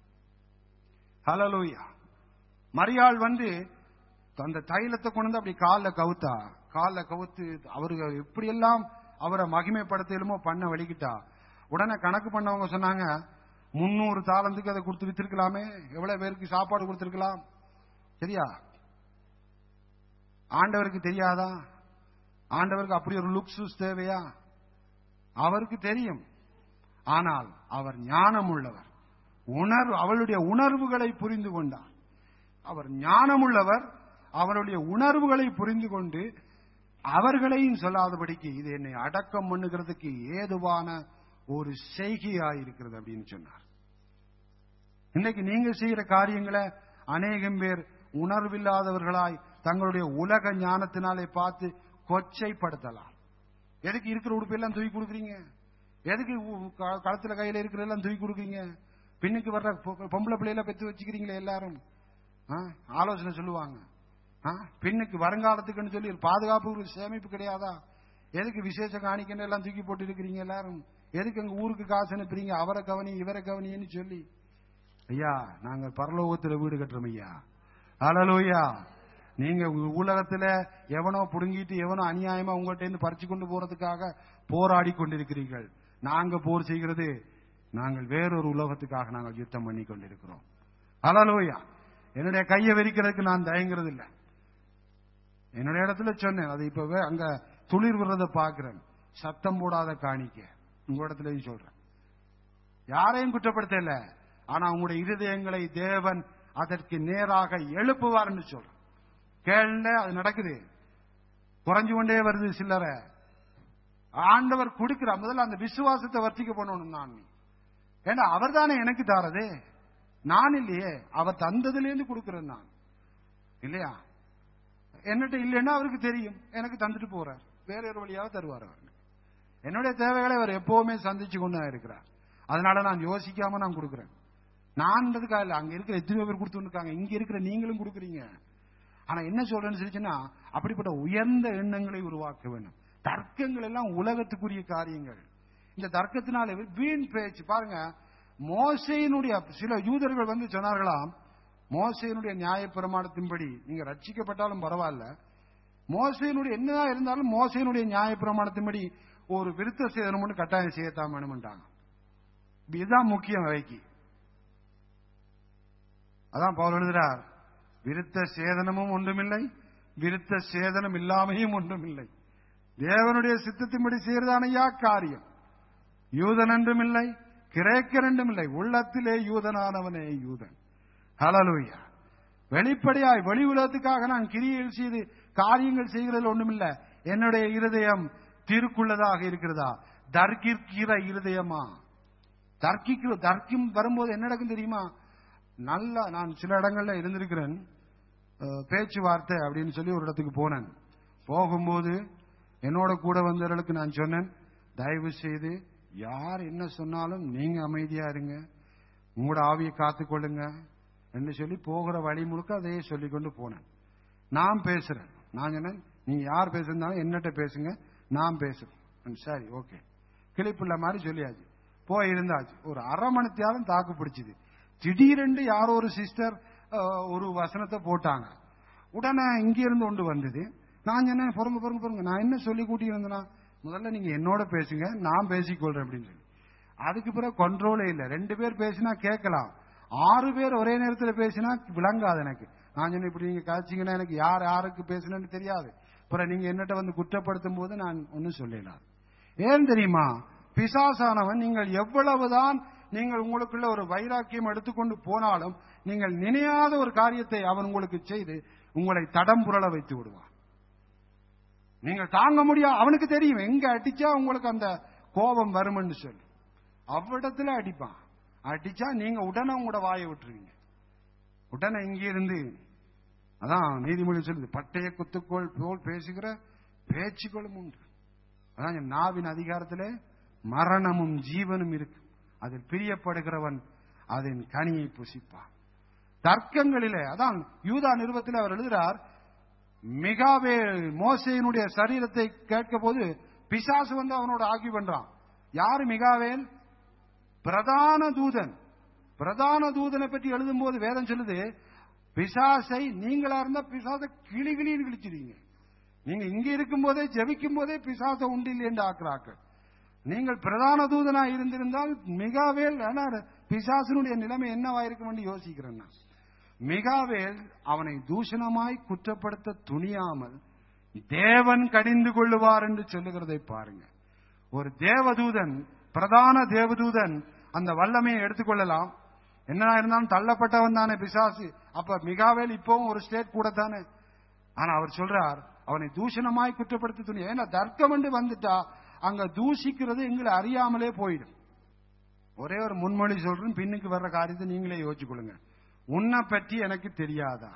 ஹலலோயா மரியாள் வந்து அந்த தைலத்தை கொண்டு வந்து அப்படி காலில் கவுத்தா காலில் கவுத்து அவரு எப்படியெல்லாம் அவரை மகிமைப்படுத்தலுமோ பண்ண வலிக்கிட்டா உடனே கணக்கு பண்ணவங்க சொன்னாங்க முன்னூறு தாளந்துக்கு அதை கொடுத்து வித்திருக்கலாமே எவ்வளவு பேருக்கு சாப்பாடு கொடுத்திருக்கலாம் சரியா ஆண்டவருக்கு தெரியாதா ஆண்டவருக்கு அப்படி ஒரு லுக்ஸுஸ் தேவையா அவருக்கு தெரியும் ஆனால் அவர் ஞானம் உள்ளவர் உணர்வு அவளுடைய உணர்வுகளை புரிந்து கொண்டார் அவர் ஞானமுள்ளவர் அவருடைய உணர்வுகளை புரிந்து கொண்டு அவர்களையும் சொல்லாதபடிக்கு இது என்னை அடக்கம் பண்ணுகிறதுக்கு ஏதுவான ஒரு செய்கையாயிருக்கிறது அப்படின்னு சொன்னார் இன்னைக்கு நீங்க செய்யற காரியங்களை அநேகம் பேர் உணர்வில்லாதவர்களாய் தங்களுடைய உலக ஞானத்தினாலே பார்த்து கொச்சைப்படுத்தலாம் எதுக்கு இருக்கிற உடுப்பெல்லாம் தூக்கி கொடுக்குறீங்க எதுக்கு உ- க- களத்துல கையில இருக்கிறதெல்லாம் தூக்கி கொடுக்குறீங்க பின்னுக்கு வர்ற பொ- பொம்பளை பிள்ளைல பெத்து வச்சுக்கிறீங்களே எல்லாரும் ஆ? ஆலோசனை சொல்லுவாங்க ஆ? பின்னுக்கு வருங்காலத்துக்குன்னு சொல்லி ஒரு பாதுகாப்பு ஒரு சேமிப்பு கிடையாதா எதுக்கு விசேஷ காணிக்கன்னு எல்லாம் தூக்கி போட்டு இருக்கிறீங்க எல்லாரும் எதுக்கு எங்க ஊருக்கு காசு அனுப்புறீங்க அவரை கவனி இவரை கவனின்னு சொல்லி ஐயா நாங்க பரலோகத்துல வீடு கட்டுறோம் ஐயா அலலோயா நீங்க உ- உலகத்துல எவனோ புடுங்கிட்டு எவனோ அநியாயமா உங்கள்ட்ட இருந்து பறிச்சு கொண்டு போறதுக்காக போராடி கொண்டிருக்கிறீர்கள் நாங்க போர் செய்கிறது நாங்கள் வேறொரு உலகத்துக்காக நாங்கள் யுத்தம் பண்ணி கொண்டிருக்கிறோம் அலலோயா என்னுடைய கையை வெறிக்கிறதுக்கு நான் தயங்குறது இல்ல என்னுடைய இடத்துல சொன்னேன் அது இப்பவே அங்க துளிர் விடுறத பாக்குறேன் சத்தம் போடாத காணிக்க உங்க இடத்துலயும் சொல்றேன் யாரையும் குற்றப்படுத்தல ஆனா உங்களுடைய இருதயங்களை தேவன் அதற்கு நேராக எழுப்புவார்னு சொல்றேன் கேள்ல அது நடக்குது குறைஞ்சு கொண்டே வருது சில்லறை ஆண்டவர் கொடுக்கிறார் முதல்ல அந்த விசுவாசத்தை வர்த்திக்க பண்ணணும் நான் ஏன்னா அவர் தானே எனக்கு தாரது நான் இல்லையே அவர் தந்ததுல இருந்து கொடுக்கிறேன் நான் இல்லையா என்னட்ட இல்லைன்னா அவருக்கு தெரியும் எனக்கு தந்துட்டு போறார் வேற ஒரு வழியாக தருவார் அவர் என்னுடைய தேவைகளை அவர் எப்பவுமே சந்திச்சு கொண்டு தான் இருக்கிறார் அதனால நான் யோசிக்காம நான் கொடுக்கிறேன் நான்றதுக்காக இல்ல அங்க இருக்கிற எத்தனையோ பேர் கொடுத்துட்டு இருக்காங்க இங்க இருக்கிற நீங்களும் கொடுக்குறீங்க ஆனா என்ன சொல்றேன்னு சொல்லிச்சுன்னா அப்படிப்பட்ட உயர்ந்த எண்ணங்களை உருவாக்க வேண்டும் தர்க்கங்கள் எல்லாம் உலகத்துக்குரிய காரியங்கள் இந்த தர்க்கத்தினால வீண் பேச்சு பாருங்க மோசையினுடைய சில யூதர்கள் வந்து சொன்னார்களாம் மோசையினுடைய நியாயப்பிரமாணத்தின்படி நீங்க ரட்சிக்கப்பட்டாலும் பரவாயில்ல மோசையினுடைய என்னதான் இருந்தாலும் மோசையினுடைய நியாயப்பிரமாணத்தின்படி ஒரு விருத்த சேதனம் கட்டாயம் செய்யத்தான் வேணும்ட்டாங்க இதுதான் முக்கியம் வைக்கி அதான் பவுல் எழுதுறார் விருத்த சேதனமும் ஒன்றுமில்லை விருத்த சேதனம் இல்லாமையும் ஒன்றுமில்லை தேவனுடைய சித்தத்தின்படி செய்யறதானையா காரியம் யூதன் என்றும் இல்லை கிரேக்கர் என்றும் இல்லை உள்ளத்திலே யூதனானவனே யூதன் ஹலலூயா வெளிப்படையாய் வெளி உலகத்துக்காக நான் கிரியைகள் செய்து காரியங்கள் செய்கிறது ஒன்றுமில்லை என்னுடைய இருதயம் திருக்குள்ளதாக இருக்கிறதா தர்க்கிக்கிற இருதயமா தர்க்கிக்கிற தர்க்கம் வரும்போது என்ன நடக்கும் தெரியுமா நல்லா நான் சில இடங்கள்ல இருந்திருக்கிறேன் அஹ், பேச்சுவார்த்தை அப்படின்னு சொல்லி ஒரு இடத்துக்கு போனேன் போகும்போது என்னோட கூட வந்தவர்களுக்கு நான் சொன்னேன் தயவு செய்து யார் என்ன சொன்னாலும் நீங்க அமைதியா இருங்க உங்களோட ஆவியை காத்துக்கொள்ளுங்க என்று சொல்லி போகிற வழி முழுக்க அதையே சொல்லி கொண்டு போனேன் நான் பேசுறேன் நான் சொன்னேன் நீங்க யார் பேசுறதாலும் என்னட்ட பேசுங்க நான் பேசுறேன் சரி ஓகே கிளிப்புள்ள மாதிரி சொல்லியாச்சு போய் இருந்தாச்சு ஒரு அரை மணித்தியாலும் தாக்கு பிடிச்சது திடீரென்று யாரோ ஒரு சிஸ்டர் ஒரு வசனத்தை போட்டாங்க உடனே இங்க இருந்து கொண்டு வந்தது நான் சொன்னேன் பொறுங்க பொறுங்க பொறுங்க நான் என்ன சொல்லி கூட்டி இருந்தேனா முதல்ல நீங்க என்னோட பேசுங்க நான் பேசிக்கொள்றேன் அப்படின்னு சொல்லி அதுக்கு பிறகு கண்ட்ரோலே இல்லை ரெண்டு பேர் பேசினா கேட்கலாம் ஆறு பேர் ஒரே நேரத்தில் பேசினா விளங்காது எனக்கு நான் சொன்னேன் இப்படி நீங்க காய்ச்சிங்கன்னா எனக்கு யார் யாருக்கு பேசணும்னு தெரியாது அப்புறம் நீங்க என்னட்ட வந்து குற்றப்படுத்தும் போது நான் ஒன்னும் சொல்லலாம் ஏன் தெரியுமா பிசாசானவன் நீங்கள் எவ்வளவுதான் நீங்கள் உங்களுக்குள்ள ஒரு வைராக்கியம் எடுத்துக்கொண்டு போனாலும் நீங்கள் நினையாத ஒரு காரியத்தை அவன் உங்களுக்கு செய்து உங்களை தடம் புரள வைத்து விடுவான் நீங்கள் தாங்க முடியாது அவனுக்கு தெரியும் எங்க அடிச்சா உங்களுக்கு அந்த கோபம் வரும்னு சொல்லி அவ்விடத்துல அடிப்பான் அடிச்சா நீங்க உடனே உங்களோட வாயை விட்டுருவீங்க உடனே இங்கிருந்து அதான் நீதிமொழி சொல்லுது பட்டய குத்துக்கோள் போல் பேசுகிற பேச்சுக்களும் உண்டு அதான் என் நாவின் அதிகாரத்திலே மரணமும் ஜீவனும் இருக்கு அதில் பிரியப்படுகிறவன் அதன் கனியை புசிப்பான் தர்க்கங்களிலே அதான் யூதா நிறுவத்தில் அவர் எழுதுகிறார் மிகாவே மோசையினுடைய சரீரத்தை கேட்க போது பிசாசு வந்து அவனோட ஆக்கி பண்றான் யாரு மிகாவேல் பிரதான தூதன் பிரதான தூதனை பற்றி எழுதும் போது வேதம் சொல்லுது பிசாசை நீங்களா இருந்தா பிசாசை கிளி கிளின்னு கிழிச்சிடுவீங்க நீங்க இங்க இருக்கும் போதே ஜெபிக்கும் போதே பிசாசை உண்டில் என்று ஆக்குறாக்கள் நீங்கள் பிரதான தூதனா இருந்திருந்தால் மிகாவேல் ஆனா பிசாசனுடைய நிலைமை என்னவாயிருக்கும் என்று யோசிக்கிறேன் நான் மிகாவேல் அவனை தூஷணமாய் குற்றப்படுத்த துணியாமல் தேவன் கடிந்து கொள்ளுவார் என்று சொல்லுகிறதை பாருங்க ஒரு தேவதூதன் பிரதான தேவதூதன் அந்த வல்லமையை எடுத்துக்கொள்ளலாம் என்ன இருந்தாலும் தள்ளப்பட்டவன் தானே பிசாசு அப்ப மிகாவேல் இப்பவும் ஒரு ஸ்டேட் கூட தானே ஆனா அவர் சொல்றார் அவனை தூஷணமாய் குற்றப்படுத்த துணி ஏன்னா தர்க்கம் என்று வந்துட்டா அங்க தூஷிக்கிறது எங்களை அறியாமலே போயிடும் ஒரே ஒரு முன்மொழி சொல்றேன் பின்னுக்கு வர்ற காரியத்தை நீங்களே யோசிச்சு கொள்ளுங்க உன்னை பற்றி எனக்கு தெரியாதா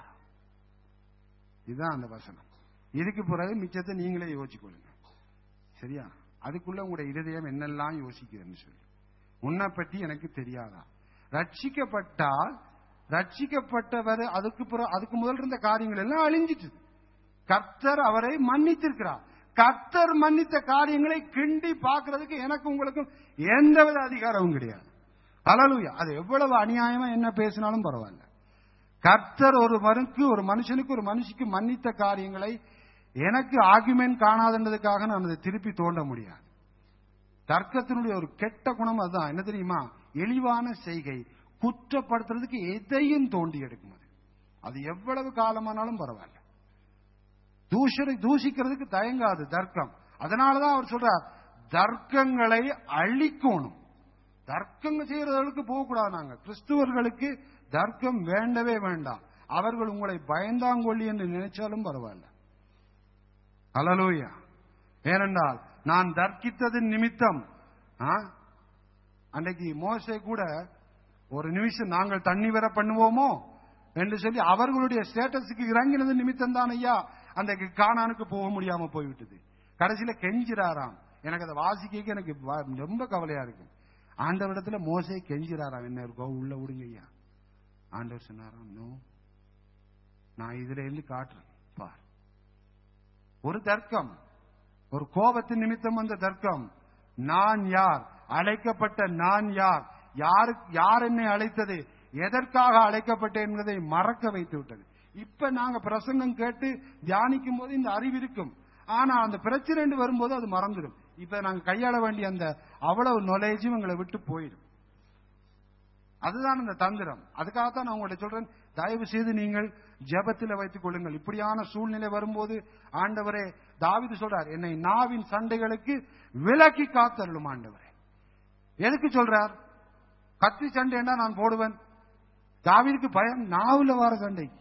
இதுதான் அந்த வசனம் இதுக்கு பிறகு மிச்சத்தை நீங்களே யோசிச்சு கொள்ளுங்க சரியா அதுக்குள்ள உங்களுடைய இருதயம் என்னெல்லாம் யோசிக்குதுன்னு சொல்லி உன்னை பற்றி எனக்கு தெரியாதா ரட்சிக்கப்பட்டால் ரட்சிக்கப்பட்டவர் அதுக்கு பிறகு அதுக்கு முதல் இருந்த காரியங்கள் எல்லாம் அழிஞ்சிட்டு கர்த்தர் அவரை மன்னித்திருக்கிறார் கர்த்தர் மன்னித்த காரியங்களை கிண்டி பார்க்கிறதுக்கு எனக்கு உங்களுக்கும் எந்தவித அதிகாரமும் கிடையாது அலலுயா அது எவ்வளவு அநியாயமா என்ன பேசினாலும் பரவாயில்ல கர்த்தர் ஒரு மனுக்கு ஒரு மனுஷனுக்கு ஒரு மனுஷிக்கு மன்னித்த காரியங்களை எனக்கு ஆர்குமெண்ட் காணாதுன்றதுக்காக நான் அதை திருப்பி தோண்ட முடியாது தர்க்கத்தினுடைய ஒரு கெட்ட குணம் அதுதான் என்ன தெரியுமா இழிவான செய்கை குற்றப்படுத்துறதுக்கு எதையும் தோண்டி எடுக்கும் அது அது எவ்வளவு காலமானாலும் பரவாயில்ல தூஷரை தூஷிக்கிறதுக்கு தயங்காது தர்க்கம் அதனாலதான் அவர் சொல்றார் தர்க்கங்களை அழிக்கணும் தர்க்கம் செய்யறவர்களுக்கு போகக்கூடாது நாங்க கிறிஸ்துவர்களுக்கு தர்க்கம் வேண்டவே வேண்டாம் அவர்கள் உங்களை பயந்தாங்கொள்ளி என்று நினைச்சாலும் பரவாயில்ல அலலூயா ஏனென்றால் நான் தர்க்கித்ததின் நிமித்தம் ஆ? அன்னைக்கு மோசே கூட ஒரு நிமிஷம் நாங்கள் தண்ணி வர பண்ணுவோமோ என்று சொல்லி அவர்களுடைய ஸ்டேட்டஸுக்கு இறங்கினது நிமித்தம் தான் ஐயா அன்றைக்கு காணானுக்கு போக முடியாம போய்விட்டது கடைசியில கெஞ்சிராராம் எனக்கு அதை வாசிக்க எனக்கு வ- ரொம்ப கவலையா இருக்கு ஆண்டவரிடத்துல மோசே கெஞ்சிராராம் என்ன இருக்கோ உள்ள விடுங்க ஐயா ஆண்டவர் சொன்னாராம் நோ நான் இதுல இருந்து காட்டுறேன் பார் ஒரு தர்க்கம் ஒரு கோபத்தின் நிமித்தம் வந்த தர்க்கம் நான் யார் அழைக்கப்பட்ட நான் யார் யாரு யார் என்னை அழைத்தது எதற்காக அழைக்கப்பட்டேன் என்பதை மறக்க வைத்து விட்டது இப்ப நாங்க பிரசங்கம் கேட்டு தியானிக்கும் போது இந்த அறிவு இருக்கும் ஆனா அந்த பிரச்சனை என்று வரும்போது அது மறந்துடும் இப்ப நாங்க கையாள வேண்டிய அந்த அவ்வளவு நாலேஜும் எங்களை விட்டு போயிடும் அதுதான் இந்த தந்திரம் அதுக்காகத்தான் நான் உங்கள்ட்ட சொல்றேன் தயவு செய்து நீங்கள் ஜெபத்தில் வைத்துக் கொள்ளுங்கள் இப்படியான சூழ்நிலை வரும்போது ஆண்டவரே தாவீது சொல்றார் என்னை நாவின் சண்டைகளுக்கு விலக்கி காத்தருளும் ஆண்டவரே எதுக்கு சொல்றார் கத்தி சண்டைன்னா நான் போடுவேன் தாவீதுக்கு பயம் நாவுல வர சண்டைக்கு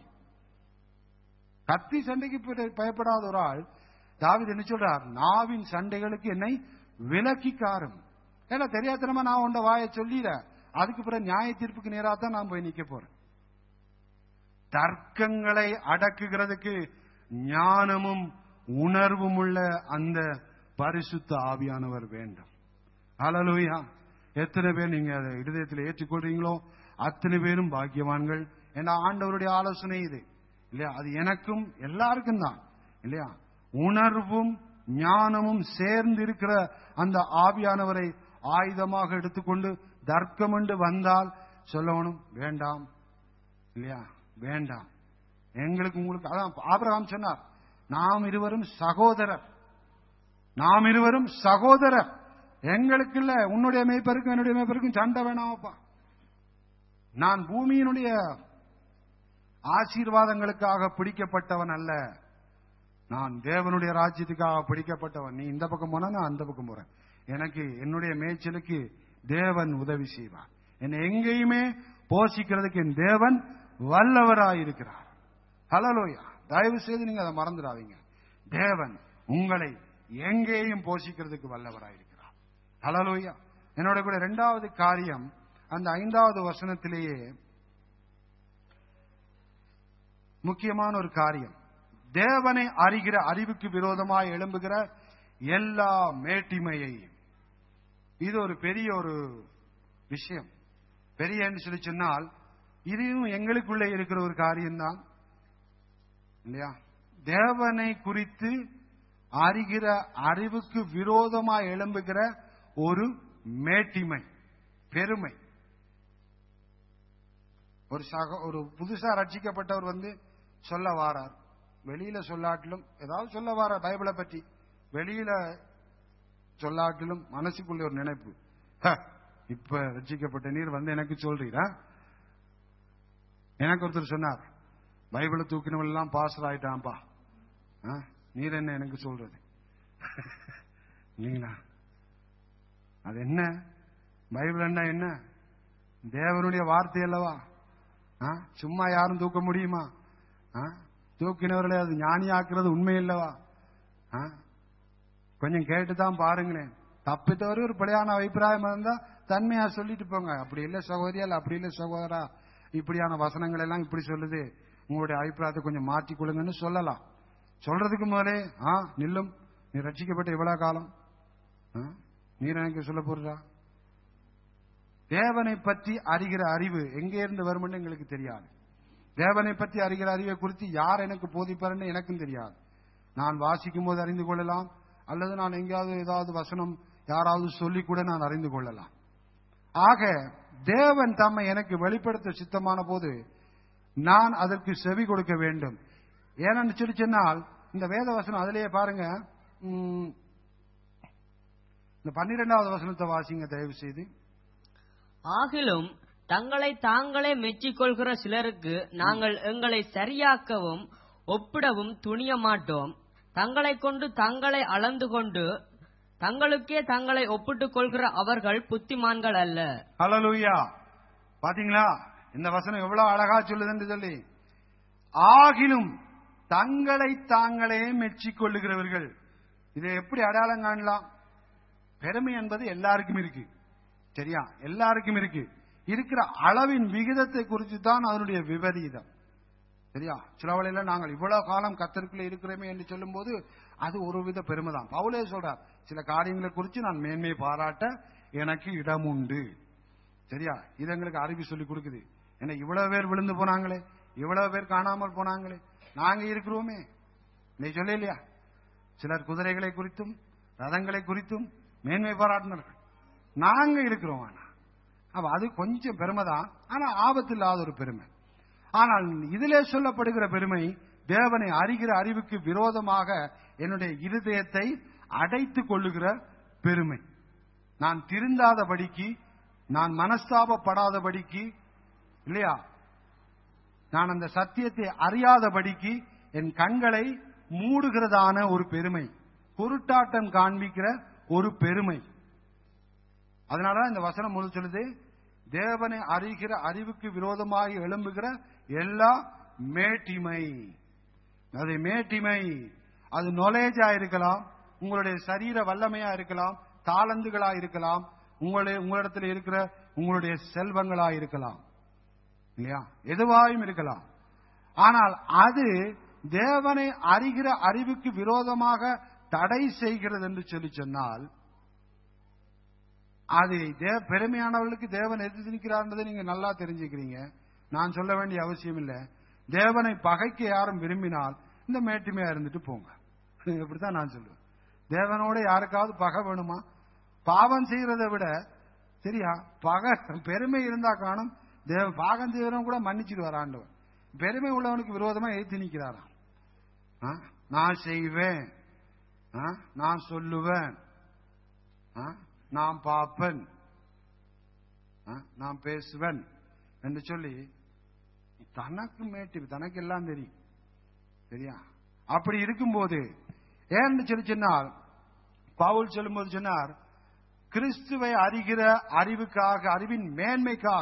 கத்தி சண்டைக்கு பிற- பயப்படாத ஒரு ஆள் தாவீது என்ன சொல்றார் நாவின் சண்டைகளுக்கு என்னை விலக்கி காரும் ஏன்னா தெரியாதனமா நான் உண்ட வாயை சொல்லிட அதுக்கு பிறகு நியாய தீர்ப்புக்கு நேரா தான் நான் போய் நிக்க போறேன் தர்க்கங்களை அடக்குகிறதுக்கு ஞானமும் உணர்வும் உள்ள அந்த பரிசுத்த ஆவியானவர் வேண்டும் ஹalleluya எத்தனை பேர் நீங்க அதை இருதயத்தில் ஏற்றுக்கொள்றீங்களோ அத்தனை பேரும் பாக்கியவான்கள் ஏன்னா ஆண்டவருடைய ஆலோசனை இது இல்லையா அது எனக்கும் எல்லாருக்கும் தான் இல்லையா உணர்வும் ஞானமும் சேர்ந்து இருக்கிற அந்த ஆவியானவரை ஆயுதமாக எடுத்துக்கொண்டு தர்க்கம் என்று வந்தால் சொல்லணும் வேண்டாம் இல்லையா வேண்டாம் எங்களுக்கு உங்களுக்கு அதான் ஆபிரகாம் சொன்னார் நாம் இருவரும் சகோதரர் நாம் இருவரும் சகோதரர் எங்களுக்கு இல்ல உன்னுடைய மேய்ப்பருக்கும் என்னுடைய மேய்ப்பருக்கும் சண்டை வேணாமப்பா நான் பூமியினுடைய ஆசீர்வாதங்களுக்காக பிடிக்கப்பட்டவன் அல்ல நான் தேவனுடைய ராஜ்யத்துக்காக பிடிக்கப்பட்டவன் நீ இந்த பக்கம் போனா நான் அந்த பக்கம் போறேன் எனக்கு என்னுடைய மேய்ச்சலுக்கு தேவன் உதவி செய்வார் என்னை எங்கேயுமே போஷிக்கிறதுக்கு என் தேவன் வல்லவராயிருக்கிறார் ஹலலோயா தயவு செய்து நீங்க அதை மறந்துடாதீங்க தேவன் உங்களை எங்கேயும் போஷிக்கிறதுக்கு வல்லவராயிருக்கிறார் ஹலலோயா என்னோட கூட இரண்டாவது காரியம் அந்த ஐந்தாவது வசனத்திலேயே முக்கியமான ஒரு காரியம் தேவனை அறிகிற அறிவுக்கு விரோதமாய் எழும்புகிற எல்லா மேட்டிமையையும் இது ஒரு பெரிய ஒரு விஷயம் பெரிய என்று சொல்லி சொன்னால் இதுவும் எங்களுக்குள்ளே இருக்கிற ஒரு காரியம்தான் இல்லையா தேவனை குறித்து அறிகிற அறிவுக்கு விரோதமாய் எழும்புகிற ஒரு மேட்டிமை பெருமை ஒரு சக ஒரு புதுசா ரட்சிக்கப்பட்டவர் வந்து சொல்ல வாரார் வெளியில சொல்லாட்டிலும் ஏதாவது சொல்ல வாரார் பைபிளை பற்றி வெளியில சொல்லாட்டிலும் மனசுக்குள்ள ஒரு நினைப்பு "ஹ, இப்ப ரட்சிக்கப்பட்ட நீர் வந்து எனக்கு சொல்றீரா எனக்கு ஒருத்தர் சொன்னார் பைபிளை தூக்கினவன் எல்லாம் பாஸ்டர் ஆயிட்டான்ப்பா ஆ, நீர் என்ன எனக்கு சொல்றது இல்லைங்களா அது என்ன பைபிள் என்ன என்ன தேவனுடைய வார்த்தை அல்லவா ஆ, சும்மா யாரும் தூக்க முடியுமா ஆ, தூக்கினவர்களை அது ஞானியாக்குறது உண்மை இல்லவா ஆ, கொஞ்சம் கேட்டுதான் பாருங்களேன் தப்பித்தவரு ஒரு பிழையான அபிப்பிராயம் இருந்தா தன்மையா சொல்லிட்டு போங்க அப்படி இல்ல சகோதரியா இல்ல அப்படி இல்ல சகோதரா இப்படியான வசனங்கள் எல்லாம் இப்படி சொல்லுது உங்களுடைய அபிப்பிராயத்தை கொஞ்சம் மாற்றிக் கொள்ளுங்கன்னு சொல்லலாம் சொல்றதுக்கு முதலே ஆ நில்லும் நீ ரட்சிக்கப்பட்ட இவ்வளவு காலம் ஆ, நீர் எனக்கு சொல்ல போறா தேவனை பற்றி அறிகிற அறிவு எங்கே இருந்து வரும்னு எங்களுக்கு தெரியாது தேவனை பற்றி அறிகிற அறிவை குறித்து யார் எனக்கு போதிப்பாருன்னு எனக்கும் தெரியாது நான் வாசிக்கும் போது அறிந்து கொள்ளலாம் அல்லது நான் எங்கேயாவது ஏதாவது வசனம் யாராவது சொல்லி கூட நான் அறிந்து கொள்ளலாம் ஆக தேவன் தம்மை எனக்கு வெளிப்படுத்த சித்தமான போது நான் அதற்கு செவி கொடுக்க வேண்டும் ஏன்னு சொல்லி சொன்னால் இந்த வேத வசனம் அதிலேயே பாருங்க உம், இந்த பன்னிரெண்டாவது வசனத்தை வாசிங்க தயவு செய்து
ஆகிலும் தங்களை தாங்களே மெச்சிக்கொள்கிற சிலருக்கு நாங்கள் எங்களை சரியாக்கவும் ஒப்பிடவும் துணிய மாட்டோம் தங்களை கொண்டு தங்களை அளந்து கொண்டு தங்களுக்கே தங்களை ஒப்பிட்டுக் கொள்கிற அவர்கள் புத்திமான்கள் அல்ல
ஹalleluya பாத்தீங்களா இந்த வசனம் எவ்வளவு அழகா சொல்லுதுன்னு சொல்லி ஆகிலும் தங்களை தாங்களே மெச்சிக் கொள்ளுகிறவர்கள் இதை எப்படி அடையாளம் காணலாம் பெருமை என்பது எல்லாருக்கும் இருக்கு சரியா எல்லாருக்கும் இருக்கு இருக்கிற அளவின் விகிதத்தை குறித்து தான் அதனுடைய விபரீதம் சரியா சில வேளையில நாங்கள் இவ்வளவு காலம் கத்தருக்குள்ள இருக்கிறோமே என்று சொல்லும்போது அது ஒரு வித பெருமை தான் பவுலே சொல்றார் சில காரியங்களை குறித்து நான் மேன்மை பாராட்ட எனக்கு இடம் உண்டு சரியா இது எங்களுக்கு அறிவு சொல்லி கொடுக்குது என்ன இவ்வளவு பேர் விழுந்து போனாங்களே இவ்வளவு பேர் காணாமல் போனாங்களே நாங்க இருக்கிறோமே நீ சொல்ல இல்லையா சிலர் குதிரைகளை குறித்தும் ரதங்களை குறித்தும் மேன்மை பாராட்டினார்கள் நாங்க இருக்கிறோம் ஆனா அப்ப அது கொஞ்சம் பெருமை தான் ஆனா ஆபத்து இல்லாத ஒரு பெருமை ஆனால் இதிலே சொல்லப்படுகிற பெருமை தேவனை அறிகிற அறிவுக்கு விரோதமாக என்னுடைய இருதயத்தை அடைத்துக் கொள்ளுகிற பெருமை நான் திருந்தாதபடிக்கு நான் மனஸ்தாபப்படாதபடிக்கு இல்லையா நான் அந்த சத்தியத்தை அறியாதபடிக்கு என் கண்களை மூடுகிறதான ஒரு பெருமை குருட்டாட்டம் காண்பிக்கிற ஒரு பெருமை அதனாலதான் இந்த வசனம் முழு சொல்லுது தேவனை அறிகிற அறிவுக்கு விரோதமாக எழும்புகிற எல்லா மேட்டிமை அது மேட்டிமை அது நொலேஜா இருக்கலாம் உங்களுடைய சரீர வல்லமையா இருக்கலாம் தாளந்துகளா இருக்கலாம் உங்களுடைய உங்களிடத்தில் இருக்கிற உங்களுடைய செல்வங்களா இருக்கலாம் இல்லையா எதுவாயும் இருக்கலாம் ஆனால் அது தேவனை அறிகிற அறிவுக்கு விரோதமாக தடை செய்கிறது என்று சொல்லி சொன்னால் அது தே பெருமையானவர்களுக்கு தேவன் எதிர்த்து நிற்கிறார்ன்றதை நீங்க நல்லா தெரிஞ்சுக்கிறீங்க நான் சொல்ல வேண்டிய அவசியம் இல்லை தேவனை பகைக்க யாரும் விரும்பினால் இந்த மேட்டுமையா இருந்துட்டு போங்க இப்படித்தான் நான் சொல்லுவேன் தேவனோட யாருக்காவது பகை வேணுமா பாவம் செய்யறதை விட சரியா பகை பெருமை இருந்தா காணும் தேவ பாகம் செய்யறவன் கூட மன்னிச்சிடுவார் ஆண்டவன் பெருமை உள்ளவனுக்கு விரோதமா எதிர்த்து நிற்கிறாராம் ஆ? நான் செய்வேன் ஆ? நான் சொல்லுவேன் ஆ? நான் பார்ப்பேன் ஆ? நான் பேசுவேன் என்று சொல்லி தனக்கு மேட்டு தனக்கு எல்லாம் தெரியும் சரியா அப்படி இருக்கும்போது ஏன்னு சொல்லி சொன்னால் பவுல் சொல்லும்போது சொன்னார் கிறிஸ்துவை அறிகிற அறிவுக்காக அறிவின் மேன்மைக்காக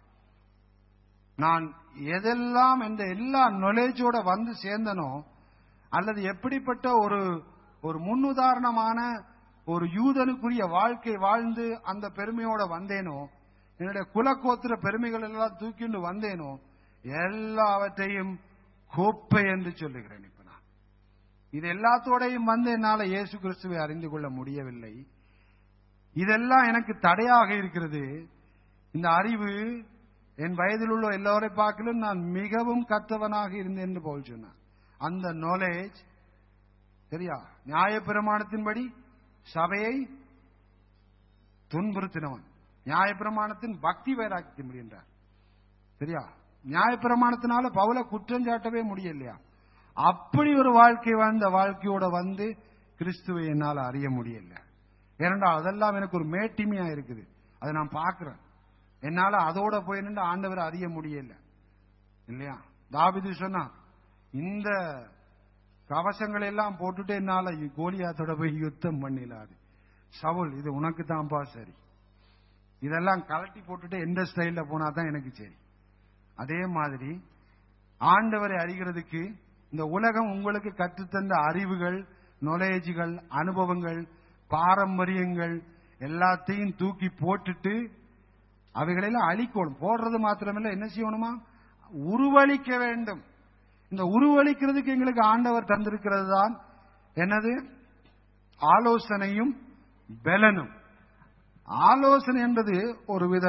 நான் எதெல்லாம் இந்த எல்லா நாலேஜோட வந்து சேர்ந்தனோ அல்லது எப்படிப்பட்ட ஒரு ஒரு முன்னுதாரணமான ஒரு யூதனுக்குரிய வாழ்க்கை வாழ்ந்து அந்த பெருமையோட வந்தேனோ என்னுடைய குலக்கோத்திர பெருமைகள் எல்லாம் தூக்கிண்டு வந்தேனோ எல்லாவற்றையும் கோப்பை என்று சொல்லுகிறேன் இப்ப நான் இது எல்லாத்தோடையும் வந்து என்னால இயேசு கிறிஸ்துவை அறிந்து கொள்ள முடியவில்லை இதெல்லாம் எனக்கு தடையாக இருக்கிறது இந்த அறிவு என் வயதில் உள்ள எல்லோரை பார்க்கலும் நான் மிகவும் கத்தவனாக இருந்தேன் என்று போல் சொன்னான் அந்த நாலேஜ் சரியா நியாயப்பிரமாணத்தின்படி சபையை துன்புறுத்தினவன் நியாயப்பிரமாணத்தின் பக்தி வைராக்கியம் முடிகின்றார் சரியா நியாயப்பிரமாணத்தினால பவுல குற்றம் சாட்டவே முடியலையா அப்படி ஒரு வாழ்க்கை வாழ்ந்த வாழ்க்கையோட வந்து கிறிஸ்துவை என்னால் அறிய முடியல ஏனென்றால் அதெல்லாம் எனக்கு ஒரு மேட்டிமையா இருக்குது அதை நான் பார்க்கிறேன் என்னால அதோட போய் நின்று ஆண்டவரை அறிய முடியல இல்லையா தாவிது சொன்னா இந்த கவசங்களை எல்லாம் போட்டுட்டு என்னால கோலியாத்தோட போய் யுத்தம் பண்ணிடலாது சவுல் இது உனக்கு தான்ப்பா சரி இதெல்லாம் கலட்டி போட்டுட்டு எந்த ஸ்டைல்ல போனா தான் எனக்கு சரி அதே மாதிரி ஆண்டவரை அறிகிறதுக்கு இந்த உலகம் உங்களுக்கு கற்றுத்தந்த அறிவுகள் நொலேஜுகள் அனுபவங்கள் பாரம்பரியங்கள் எல்லாத்தையும் தூக்கி போட்டுட்டு அவைகளெல்லாம் அழிக்கணும் போடுறது மாத்திரமில்ல என்ன செய்யணுமா உருவளிக்க வேண்டும் இந்த உருவளிக்கிறதுக்கு எங்களுக்கு ஆண்டவர் தந்திருக்கிறது தான் என்னது ஆலோசனையும் பலனும் ஆலோசனை என்பது ஒரு வித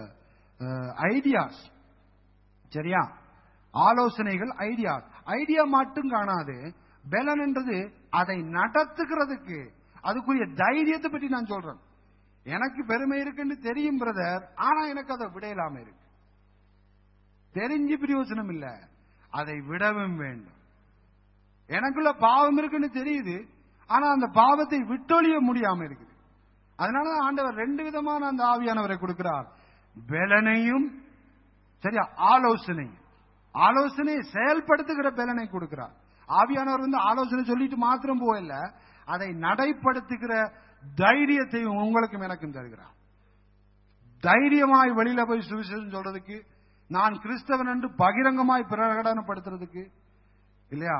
ஐடியாஸ் சரியா ஆலோசனைகள் ஐடியா ஐடியா மட்டும் காணாது பலன் என்றது அதை நடத்துகிறதுக்கு அதுக்குரிய தைரியத்தை பற்றி நான் சொல்றேன் எனக்கு பெருமை இருக்குன்னு தெரியும் பிரதர் ஆனா எனக்கு அதை விடையலாம இருக்கு தெரிஞ்சு பிரயோஜனம் இல்ல அதை விடவும் வேண்டும் எனக்குள்ள பாவம் இருக்குன்னு தெரியுது ஆனா அந்த பாவத்தை விட்டொழிய முடியாம இருக்குது அதனால ஆண்டவர் ரெண்டு விதமான அந்த ஆவியானவரை கொடுக்கிறார் பலனையும் சரியா ஆலோசனை ஆலோசனையை செயல்படுத்துகிற பலனை கொடுக்கிறார் ஆவியானவர் வந்து ஆலோசனை சொல்லிட்டு மாத்திரம் போகல அதை நடைப்படுத்துகிற தைரியத்தை உங்களுக்கும் எனக்கும் தருகிறார் தைரியமாய் வெளியில போய் சுவிசேஷம் சொல்றதுக்கு நான் கிறிஸ்தவன் என்று பகிரங்கமாய் பிரகடனப்படுத்துறதுக்கு இல்லையா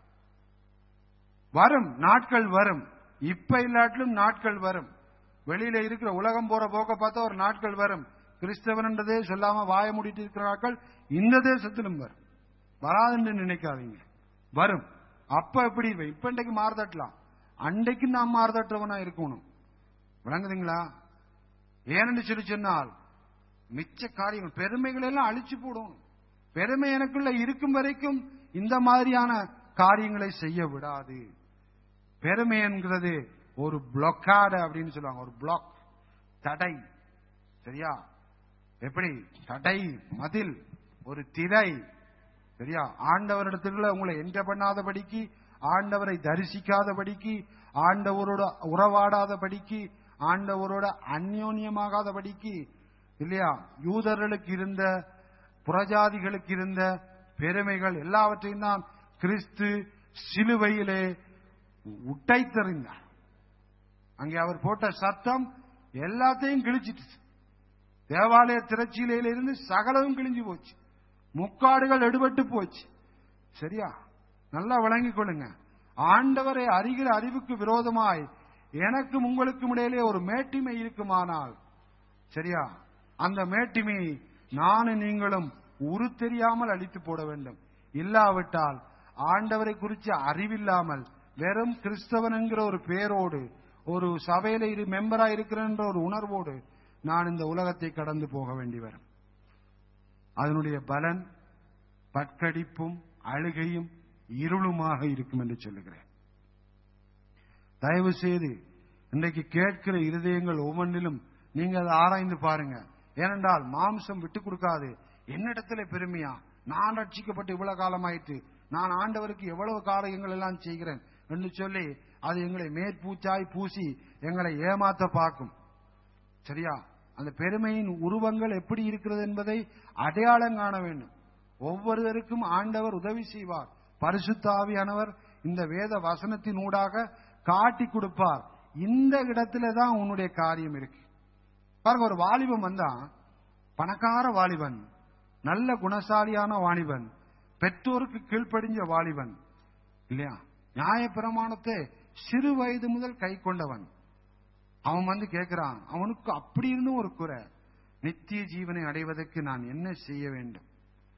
வரும் நாட்கள் வரும் இப்ப இல்லாட்டிலும் நாட்கள் வரும் வெளியில இருக்கிற உலகம் போற போக்க பார்த்தா ஒரு நாட்கள் வரும் கிறிஸ்தவன் என்றதே சொல்லாம வாய மூடிட்டு இருக்கிற நாட்கள் இந்த தேசத்திலும் வரும் வராதுன்னு நினைக்காதீங்க வரும் அப்ப எப்படி இப்ப இன்றைக்கு மாறுதட்டலாம் அன்றைக்கு நாம் மாறுதட்டவனா இருக்கணும் விளங்குதுங்களா ஏனென்று சொல்லி சொன்னால் மிச்ச காரியங்கள் பெருமைகள் எல்லாம் அழிச்சு போடணும் பெருமை எனக்குள்ள இருக்கும் வரைக்கும் இந்த மாதிரியான காரியங்களை செய்ய விடாது பெருமை என்கிறது ஒரு பிளொக்காடு அப்படின்னு சொல்லுவாங்க ஒரு பிளாக் தடை சரியா எப்படி தடை மதில் ஒரு திரை சரியா ஆண்டவரிடத்துல உங்களை என்ற பண்ணாதபடிக்கு ஆண்டவரை தரிசிக்காதபடிக்கு ஆண்டவரோட உறவாடாதபடிக்கு ஆண்டவரோட அந்யோன்யமாகாதபடிக்கு இல்லையா யூதர்களுக்கு இருந்த புறஜாதிகளுக்கு இருந்த பெருமைகள் எல்லாவற்றையும் தான் கிறிஸ்து சிலுவையிலே உட்டைத்தறிந்தார் அங்கே அவர் போட்ட சத்தம் எல்லாத்தையும் கிழிச்சிட்டு தேவாலய திரச்சியில இருந்து சகலவும் கிழிஞ்சு போச்சு முக்காடுகள் எடுபட்டு போச்சு சரியா நல்லா விளங்கிக் கொள்ளுங்க ஆண்டவரை அறிகிற அறிவுக்கு விரோதமாய் எனக்கும் உங்களுக்கும் இடையிலே ஒரு மேட்டிமை இருக்குமானால் சரியா அந்த மேட்டிமை நானும் நீங்களும் உரு தெரியாமல் அழித்து போட வேண்டும் இல்லாவிட்டால் ஆண்டவரை குறித்து அறிவில்லாமல் வெறும் கிறிஸ்தவன் என்கிற ஒரு பேரோடு ஒரு சபையில இரு மெம்பரா இருக்கிறன்ற ஒரு உணர்வோடு நான் இந்த உலகத்தை கடந்து போக வேண்டி வரும் அதனுடைய பலன் பட்கடிப்பும் அழுகையும் இருளுமாக இருக்கும் என்று சொல்லுகிறேன் தயவு செய்து இன்றைக்கு கேட்கிற இருதயங்கள் ஒவ்வொன்றிலும் நீங்க அதை ஆராய்ந்து பாருங்க ஏனென்றால் மாம்சம் விட்டு கொடுக்காது என்னிடத்துல பெருமையா நான் ரட்சிக்கப்பட்டு இவ்வளவு காலமாயிற்று நான் ஆண்டவருக்கு எவ்வளவு காரியங்கள் எல்லாம் செய்கிறேன் என்று சொல்லி அது எங்களை மேற்பூச்சாய் பூசி எங்களை ஏமாத்த பார்க்கும் சரியா அந்த பெருமையின் உருவங்கள் எப்படி இருக்கிறது என்பதை அடையாளம் காண வேண்டும் ஒவ்வொருவருக்கும் ஆண்டவர் உதவி செய்வார் பரிசுத்த ஆவியானவர் இந்த வேத வசனத்தின் ஊடாக காட்டி கொடுப்பார் இந்த இடத்துல தான் உன்னுடைய காரியம் இருக்கு பாருங்க ஒரு வாலிபன் வந்தான் பணக்கார வாலிபன் நல்ல குணசாலியான வாலிபன் பெற்றோருக்கு கீழ்ப்படிஞ்ச வாலிபன் இல்லையா நியாயப்பிரமாணத்தை சிறு வயது முதல் கை கொண்டவன் அவன் வந்து கேட்கிறான் அவனுக்கு அப்படி இருந்தும் ஒரு குறை நித்திய ஜீவனை அடைவதற்கு நான் என்ன செய்ய வேண்டும்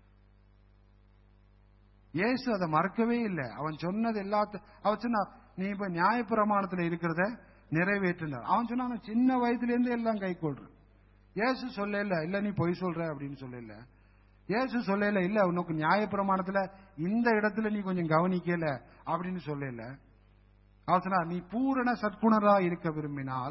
இயேசு அதை மறக்கவே இல்லை அவன் சொன்னது எல்லாத்த அவன் சொன்னா நீ இப்ப நியாயப்பிரமாணத்துல இருக்கிறத நிறைவேற்றினார் அவன் சொன்னா நான் சின்ன வயதுல இருந்து எல்லாம் கை கொள்றேன் இயேசு சொல்லல இல்ல இல்ல நீ பொய் சொல்ற அப்படின்னு சொல்லல இயேசு சொல்லல இல்ல உனக்கு நியாயப்பிரமாணத்துல இந்த இடத்துல நீ கொஞ்சம் கவனிக்கல அப்படின்னு சொல்லல அவன் சொன்னா நீ பூரண சற்குணரா இருக்க விரும்பினால்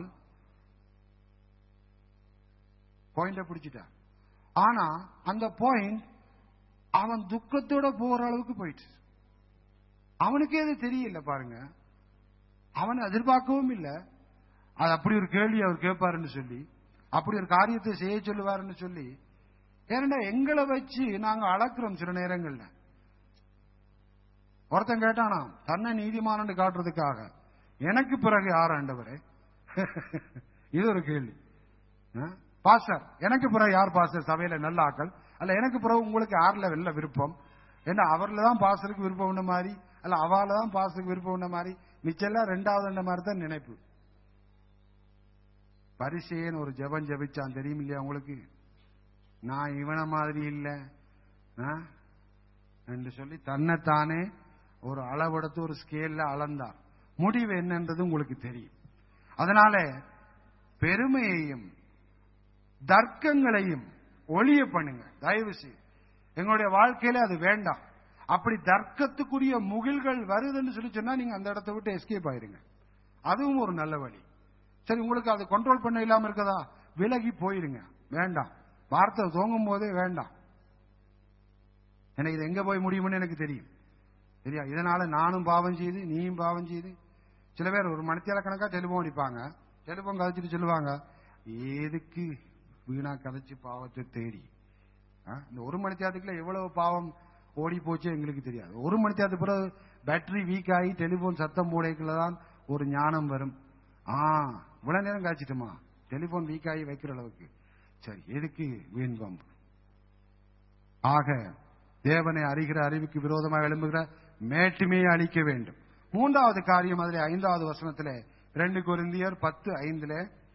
பாயிண்ட பிடிச்சிட்ட ஆனா அந்த பாயிண்ட் அவன் துக்கத்தோட போற அளவுக்கு போயிடுச்சு அவனுக்கே அது தெரியல பாருங்க அவன் எதிர்பார்க்கவும் இல்லை அது அப்படி ஒரு கேள்வி அவர் கேட்பாருன்னு சொல்லி அப்படி ஒரு காரியத்தை செய்ய சொல்லுவாருன்னு சொல்லி ஏன்னா எங்களை வச்சு நாங்க அளக்குறோம் சில நேரங்கள்ல ஒருத்தன் கேட்டானா தன்னை நீதிமானன்னு காட்டுறதுக்காக எனக்கு பிறகு யார் ஆண்டவரே இது ஒரு கேள்வி பாஸ்டர் எனக்கு பிறகு யார் பாஸ்டர் சபையில நல்ல ஆக்கள் அல்ல எனக்கு பிறகு உங்களுக்கு யார்ல வெல்ல விருப்பம் ஏன்னா அவர்ல தான் பாஸ்டருக்கு விருப்பம் உண்ட மாதிரி அல்ல அவால தான் பாஸ்டருக்கு விருப்பம் உண்ட மாதிரி மிச்செல்லாம் ரெண்டாவது மாதிரி தான் நினைப்பு பரிசேன்னு ஒரு ஜெபம் ஜெபிச்சான் தெரியும் இல்லையா உங்களுக்கு நான் இவன மாதிரி இல்ல ஆ? என்று சொல்லி தன்னைத்தானே ஒரு அளவெடுத்து ஒரு ஸ்கேல்ல அளந்தார் முடிவு என்னன்றது உங்களுக்கு தெரியும் அதனால பெருமையையும் தர்க்கங்களையும் ஒளிய பண்ணுங்க தயவு செய்து எங்களுடைய வாழ்க்கையில அது வேண்டாம் அப்படி தர்க்கத்துக்குரிய முகில்கள் வருதுன்னு சொல்லி சொன்னா நீங்க அந்த இடத்தை விட்டு எஸ்கேப் ஆயிருங்க அதுவும் ஒரு நல்ல வழி சரி உங்களுக்கு அது கண்ட்ரோல் பண்ண இல்லாம இருக்கதா விலகி போயிருங்க வேண்டாம் வார்த்தை தோங்கும் போதே வேண்டாம் எனக்கு இது எங்க போய் முடியும்னு எனக்கு தெரியும் சரியா இதனால நானும் பாவம் செய்து நீயும் பாவம் செய்து சில பேர் ஒரு மணித்தியால கணக்கா டெலிபோன் அடிப்பாங்க டெலிபோன் கதைச்சிட்டு சொல்லுவாங்க எதுக்கு வீணா கதைச்சு பாவத்தை தேடி ஆ, இந்த ஒரு மணி தேரத்துக்குள்ள எவ்வளவு பாவம் ஓடி போச்சு எங்களுக்கு தெரியாது ஒரு மணி தேரத்துக்கு பிறகு பேட்டரி வீக் ஆகி டெலிபோன் சத்தம் போடைக்குள்ள தான் ஒரு ஞானம் வரும் ஆ இவ்வளவு நேரம் காய்ச்சிட்டுமா டெலிபோன் வீக் ஆகி வைக்கிற அளவுக்கு சரி எதுக்கு வீண் பம்பு ஆக தேவனை அறிகிற அறிவுக்கு விரோதமாக எழும்புகிற மேட்டுமையை அழிக்க வேண்டும் மூன்றாவது காரியம் அதில் ஐந்தாவது வசனத்திலே ரெண்டு கொரிந்தியர் பத்து ஐந்துல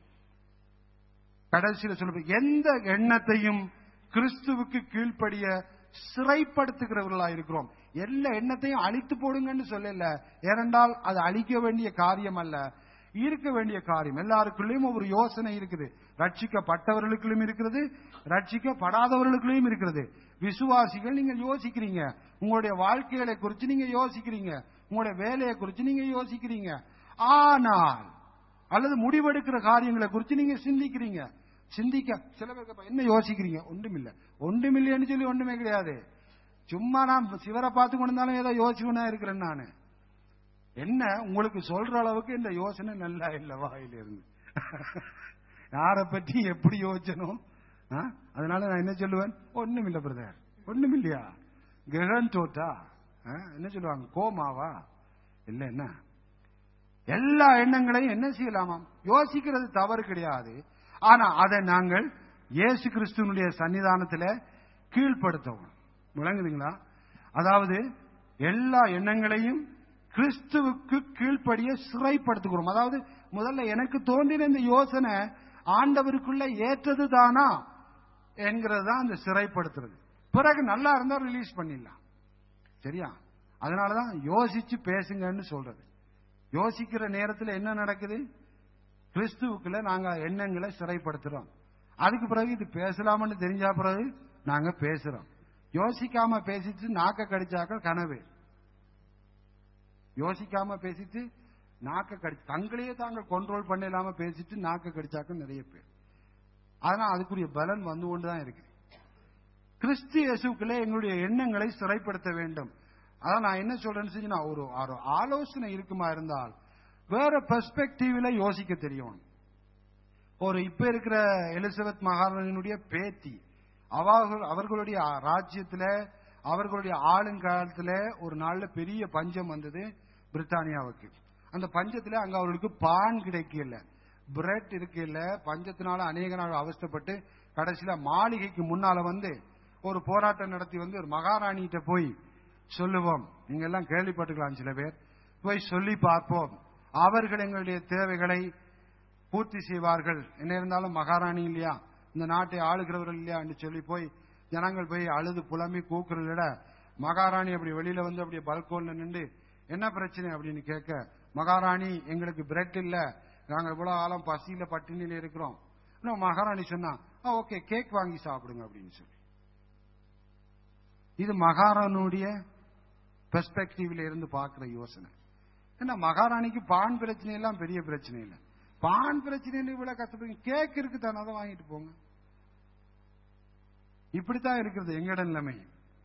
கடைசியில் சொல்ல எந்த எண்ணத்தையும் கிறிஸ்துவுக்கு கீழ்ப்படிய சிறைப்படுத்துகிறவர்களா இருக்கிறோம் எல்லா எண்ணத்தையும் அழித்து போடுங்கன்னு சொல்லல ஏனென்றால் அது அழிக்க வேண்டிய காரியம் அல்ல இருக்க வேண்டிய காரியம் எல்லாருக்குள்ளேயும் ஒரு யோசனை இருக்குது ரட்சிக்கப்பட்டவர்களுக்குள்ளும் இருக்கிறது ரட்சிக்கப்படாதவர்களுக்குள்ளேயும் இருக்கிறது விசுவாசிகள் நீங்க யோசிக்கிறீங்க உங்களுடைய வாழ்க்கைகளை குறித்து நீங்க யோசிக்கிறீங்க உங்களுடைய வேலையை குறித்து நீங்க யோசிக்கிறீங்க ஆனால் அல்லது முடிவெடுக்கிற காரியங்களை குறித்து நீங்க சிந்திக்கிறீங்க சிந்திக்க சில பேர் கேட்பாங்க, என்ன யோசிக்கிறீங்க ஒன்றுமில்ல ஒன்றுமில்லைன்னு சொல்லி ஒண்ணுமே கிடையாது சும்மா நான் சிவரை பார்த்து கொண்டிருந்தாலும் ஏதோ யோசிச்சுனா இருக்கிறேன் நானு என்ன உங்களுக்கு சொல்ற அளவுக்கு இந்த யோசனை நல்லா இல்ல வாயில இருந்து யாரை பற்றி எப்படி யோசிச்சனும் ஆ? அதனால நான் என்ன சொல்லுவேன் ஒண்ணும் இல்ல பிரதர் ஒண்ணும் இல்லையா கிரகன் தோட்டா ஆ? என்ன சொல்லுவாங்க கோமாவா இல்ல என்ன எல்லா எண்ணங்களையும் என்ன செய்யலாமாம் யோசிக்கிறது தவறு கிடையாது ஆனா அதை நாங்கள் இயேசு கிறிஸ்துவனுடைய சன்னிதானத்துல கீழ்ப்படுத்தவும் விளங்குதுங்களா அதாவது எல்லா எண்ணங்களையும் கிறிஸ்துவுக்கு கீழ்ப்படிய சிறைப்படுத்துகிறோம் அதாவது முதல்ல எனக்கு தோன்றின இந்த யோசனை ஆண்டவருக்குள்ள ஏற்றது தானா என்கிறது தான் அந்த சிறைப்படுத்துறது பிறகு நல்லா இருந்தா ரிலீஸ் பண்ணிடலாம் சரியா அதனாலதான் யோசிச்சு பேசுங்கன்னு சொல்றது யோசிக்கிற நேரத்தில் என்ன நடக்குது கிறிஸ்துவுக்குள்ள நாங்க எண்ணங்களை சிறைப்படுத்துறோம் அதுக்கு பிறகு இது பேசலாம்னு தெரிஞ்சா பிறகு நாங்க பேசுறோம் யோசிக்காம பேசிட்டு நாக்க கடிச்சாக்க கனவு யோசிக்காம பேசிட்டு நாக்க கடி தங்களையே தாங்க கண்ட்ரோல் பண்ண இல்லாம பேசிட்டு நாக்க கடிச்சாக்க நிறைய பேர் ஆனா அதுக்குரிய பலன் வந்து கொண்டுதான் இருக்கு கிறிஸ்து இயேசுக்குள்ளே எங்களுடைய எண்ணங்களை சிறைப்படுத்த வேண்டும் அதான் நான் என்ன சொல்றேன்னு சொன்னா ஒரு ஒரு ஆலோசனை இருக்குமா இருந்தால் வேற பெர்ஸ்பெக்டிவ்ல யோசிக்க தெரியும் ஒரு இப்ப இருக்கிற எலிசபெத் மகாராணியினுடைய பேத்தி அவர்கள் அவர்களுடைய ராஜ்யத்துல அவர்களுடைய ஆளுங்காலத்துல ஒரு நாள்ல பெரிய பஞ்சம் வந்தது பிரித்தானியாவுக்கு அந்த பஞ்சத்துல அங்க அவர்களுக்கு பான் கிடைக்கல பிரெட் இருக்கல பஞ்சத்தினால அநேக நாள் அவஸ்தைப்பட்டு கடைசியில மாளிகைக்கு முன்னால வந்து ஒரு போராட்டம் நடத்தி வந்து ஒரு மகாராணிகிட்ட போய் சொல்லுவோம் நீங்க எல்லாம் கேள்விப்பட்டுக்கலாம் சில பேர் போய் சொல்லி பார்ப்போம் அவர்கள் எங்களுடைய தேவைகளை பூர்த்தி செய்வார்கள் என்ன இருந்தாலும் மகாராணி இல்லையா இந்த நாட்டை ஆளுகிறவர்கள் இல்லையா என்று சொல்லி போய் ஜனங்கள் போய் அழுது புலம்பி கூக்குறத மகாராணி அப்படி வெளியில வந்து அப்படியே பல்கோன்ல நின்று என்ன பிரச்சனை அப்படின்னு கேட்க மகாராணி எங்களுக்கு பிரெட் இல்ல நாங்க இவ்வளவு காலம் பசியில பட்டினியில இருக்கிறோம் ஆனா மகாராணி சொன்னா ஓகே கேக் வாங்கி சாப்பிடுங்க அப்படின்னு சொல்லி இது மகாராணுடைய பெர்ஸ்பெக்டிவ்ல இருந்து பார்க்கிற யோசனை ஏன்னா மகாராணிக்கு பான் பிரச்சனை எல்லாம் பெரிய பிரச்சனை இல்லை பான் பிரச்சனை இவ்வளவு கஷ்டப்படுங்க கேக் இருக்கு தானே அதை வாங்கிட்டு போங்க இப்படித்தான் இருக்கிறது எங்கட நிலைமை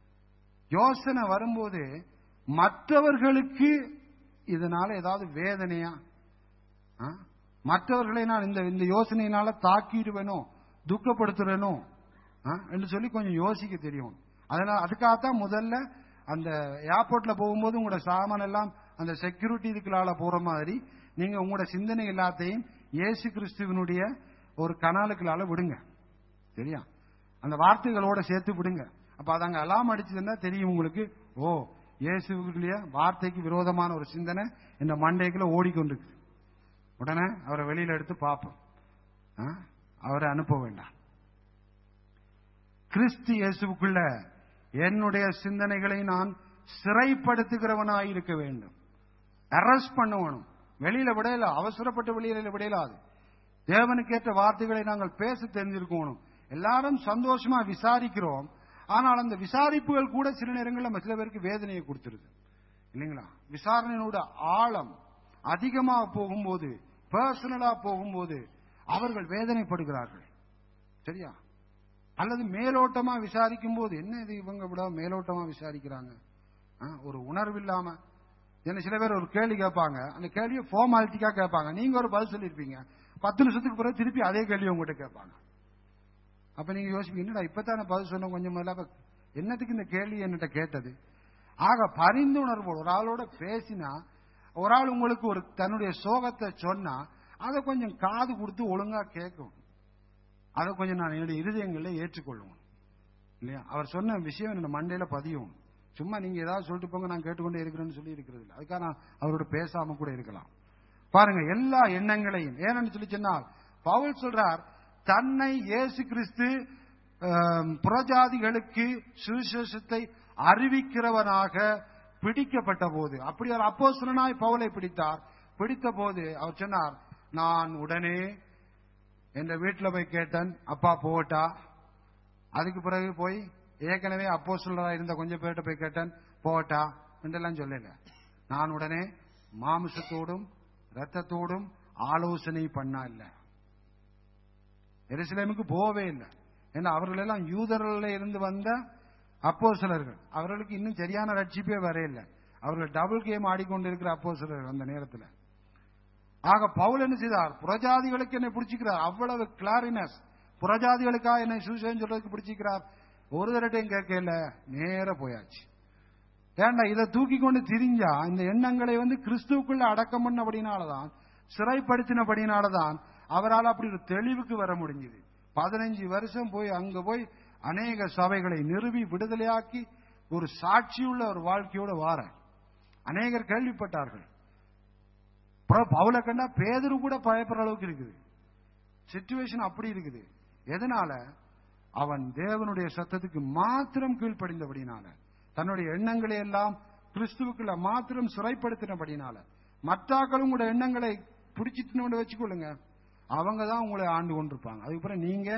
யோசனை வரும்போது மற்றவர்களுக்கு இதனால ஏதாவது வேதனையா ஆ? மற்றவர்களை நான் இந்த இந்த யோசனையினால தாக்கிடுவேனோ துக்கப்படுத்துறேனோ ஆ? என்று சொல்லி கொஞ்சம் யோசிக்க தெரியும் அதனால அதுக்காகத்தான் முதல்ல அந்த ஏர்போர்ட்ல போகும்போது உங்களோட சாமான் எல்லாம் அந்த செக்யூரிட்டி இதுக்குள்ளால போற மாதிரி நீங்க உங்களோட சிந்தனை எல்லாத்தையும் இயேசு கிறிஸ்துவனுடைய ஒரு கனாலுக்குள்ளால விடுங்க சரியா அந்த வார்த்தைகளோட சேர்த்து விடுங்க அப்ப அது அங்க அலாம் அடிச்சதுன்னா தெரியும் உங்களுக்கு ஓ இயேசுடைய வார்த்தைக்கு விரோதமான ஒரு சிந்தனை இந்த மண்டைக்குள்ள ஓடிக்கொண்டிருக்கு உடனே அவரை வெளியில எடுத்து பார்ப்போம் ஆ? அவரை அனுப்ப வேண்டாம் கிறிஸ்து இயேசுக்குள்ள என்னுடைய சிந்தனைகளை நான் சிறைப்படுத்துகிறவனாய் இருக்க வேண்டும் அரெஸ்ட் பண்ணணும் வெளியில விடையில அவசரப்பட்டு வெளியில விடையலாது தேவனுக்கேற்ற வார்த்தைகளை நாங்கள் பேச தெரிஞ்சிருக்கணும் எல்லாரும் சந்தோஷமா விசாரிக்கிறோம் ஆனால் அந்த விசாரிப்புகள் கூட சில நேரங்களில் சில பேருக்கு வேதனையை கொடுத்துருது இல்லைங்களா விசாரணையோட ஆழம் அதிகமாக போகும்போது பர்சனலா போகும்போது அவர்கள் வேதனைப்படுகிறார்கள் சரியா அல்லது மேலோட்டமா விசாரிக்கும் போது என்ன இது இவங்க விட மேலோட்டமா விசாரிக்கிறாங்க ஆ, ஒரு உணர்வு இல்லாம என்ன சில பேர் ஒரு கேள்வி கேட்பாங்க அந்த கேள்வியை ஃபார்மாலிட்டிக்கா கேட்பாங்க நீங்க ஒரு பதில் சொல்லியிருப்பீங்க பத்து நிமிஷத்துக்கு பிறகு திருப்பி அதே கேள்வி உங்ககிட்ட கேட்பாங்க அப்ப நீங்க யோசிப்பீங்க என்னடா இப்பதானே பதில் சொன்ன கொஞ்சம் முதல்ல அப்ப என்னத்துக்கு இந்த கேள்வி என்கிட்ட கேட்டது ஆக பரிந்துணர்வோடு ஒரு ஆளோட பேசினா ஒரு ஆள் உங்களுக்கு ஒரு தன்னுடைய சோகத்தை சொன்னா அதை கொஞ்சம் காது கொடுத்து ஒழுங்கா கேட்கும் அதை கொஞ்சம் நான் என்னுடைய இருதயங்களில் ஏற்றுக்கொள்ளுவேன் இல்லையா அவர் சொன்ன விஷயம் என்னோட மண்டையில பதியும் சும்மா நீங்க ஏதாவது சொல்லிட்டு போங்க நான் கேட்டுக்கொண்டே இருக்கிறேன்னு சொல்லி இருக்கிறது இல்லை அதுக்காக நான் அவரோட பேசாம கூட இருக்கலாம் பாருங்க எல்லா எண்ணங்களையும் ஏன்னு சொல்லி சொன்னால் பவுல் சொல்றார் தன்னை இயேசு கிறிஸ்து ஆம், புறஜாதிகளுக்கு சுவிசேஷத்தை அறிவிக்கிறவனாக பிடிக்கப்பட்ட போது அப்படி ஒரு அப்போஸ்தலனாய் பவுலை பிடித்தார் பிடித்த போது அவர் சொன்னார் நான் உடனே என்ற வீட்டுல போய் கேட்டேன் அப்பா போகட்டா அதுக்கு பிறகு போய் ஏற்கனவே அப்போ இருந்த கொஞ்சம் பேர்கிட்ட போய் கேட்டேன் போகட்டா என்றெல்லாம் சொல்லல நான் உடனே மாமிசத்தோடும் ரத்தத்தோடும் ஆலோசனை பண்ணா இல்ல எருசலேமுக்கு போகவே இல்லை ஏன்னா அவர்கள் எல்லாம் யூதர்கள இருந்து வந்த அப்போ அவர்களுக்கு இன்னும் சரியான ரட்சிப்பே வரையில்லை அவர்கள் டபுள் கேம் ஆடிக்கொண்டிருக்கிற அப்போ அந்த நேரத்தில் ஆக பவுல் என்ன செய்தார் புறஜாதிகளுக்கு என்னை பிடிச்சிக்கிறார் அவ்வளவு கிளாரினஸ் புறஜாதிகளுக்காக என்னை சுவிசேஷம் சொல்றதுக்கு பிடிச்சிக்கிறார் ஒரு தரட்டையும் கேட்கல நேர போயாச்சு ஏண்டா இதை தூக்கி கொண்டு திரிஞ்சா இந்த எண்ணங்களை வந்து கிறிஸ்துவுக்குள்ள அடக்கம் பண்ணபடினாலதான் சிறைப்படுத்தினபடினாலதான் அவரால் அப்படி ஒரு தெளிவுக்கு வர முடிஞ்சது பதினஞ்சு வருஷம் போய் அங்க போய் அநேக சபைகளை நிறுவி விடுதலையாக்கி ஒரு சாட்சியுள்ள ஒரு வாழ்க்கையோட வார அநேகர் கேள்விப்பட்டார்கள் அப்புறம் பவுல கண்டா பேதரு கூட பயப்படுற அளவுக்கு இருக்குது சிச்சுவேஷன் அப்படி இருக்குது எதனால அவன் தேவனுடைய சத்தத்துக்கு மாத்திரம் கீழ்ப்படிந்தபடினால தன்னுடைய எண்ணங்களை எல்லாம் கிறிஸ்துவுக்குள்ள மாத்திரம் சிறைப்படுத்தினபடினால மற்றாக்களும் உங்களோட எண்ணங்களை பிடிச்சிட்டு வச்சுக்கொள்ளுங்க அவங்க தான் உங்களை ஆண்டு கொண்டிருப்பாங்க அதுக்கப்புறம் நீங்க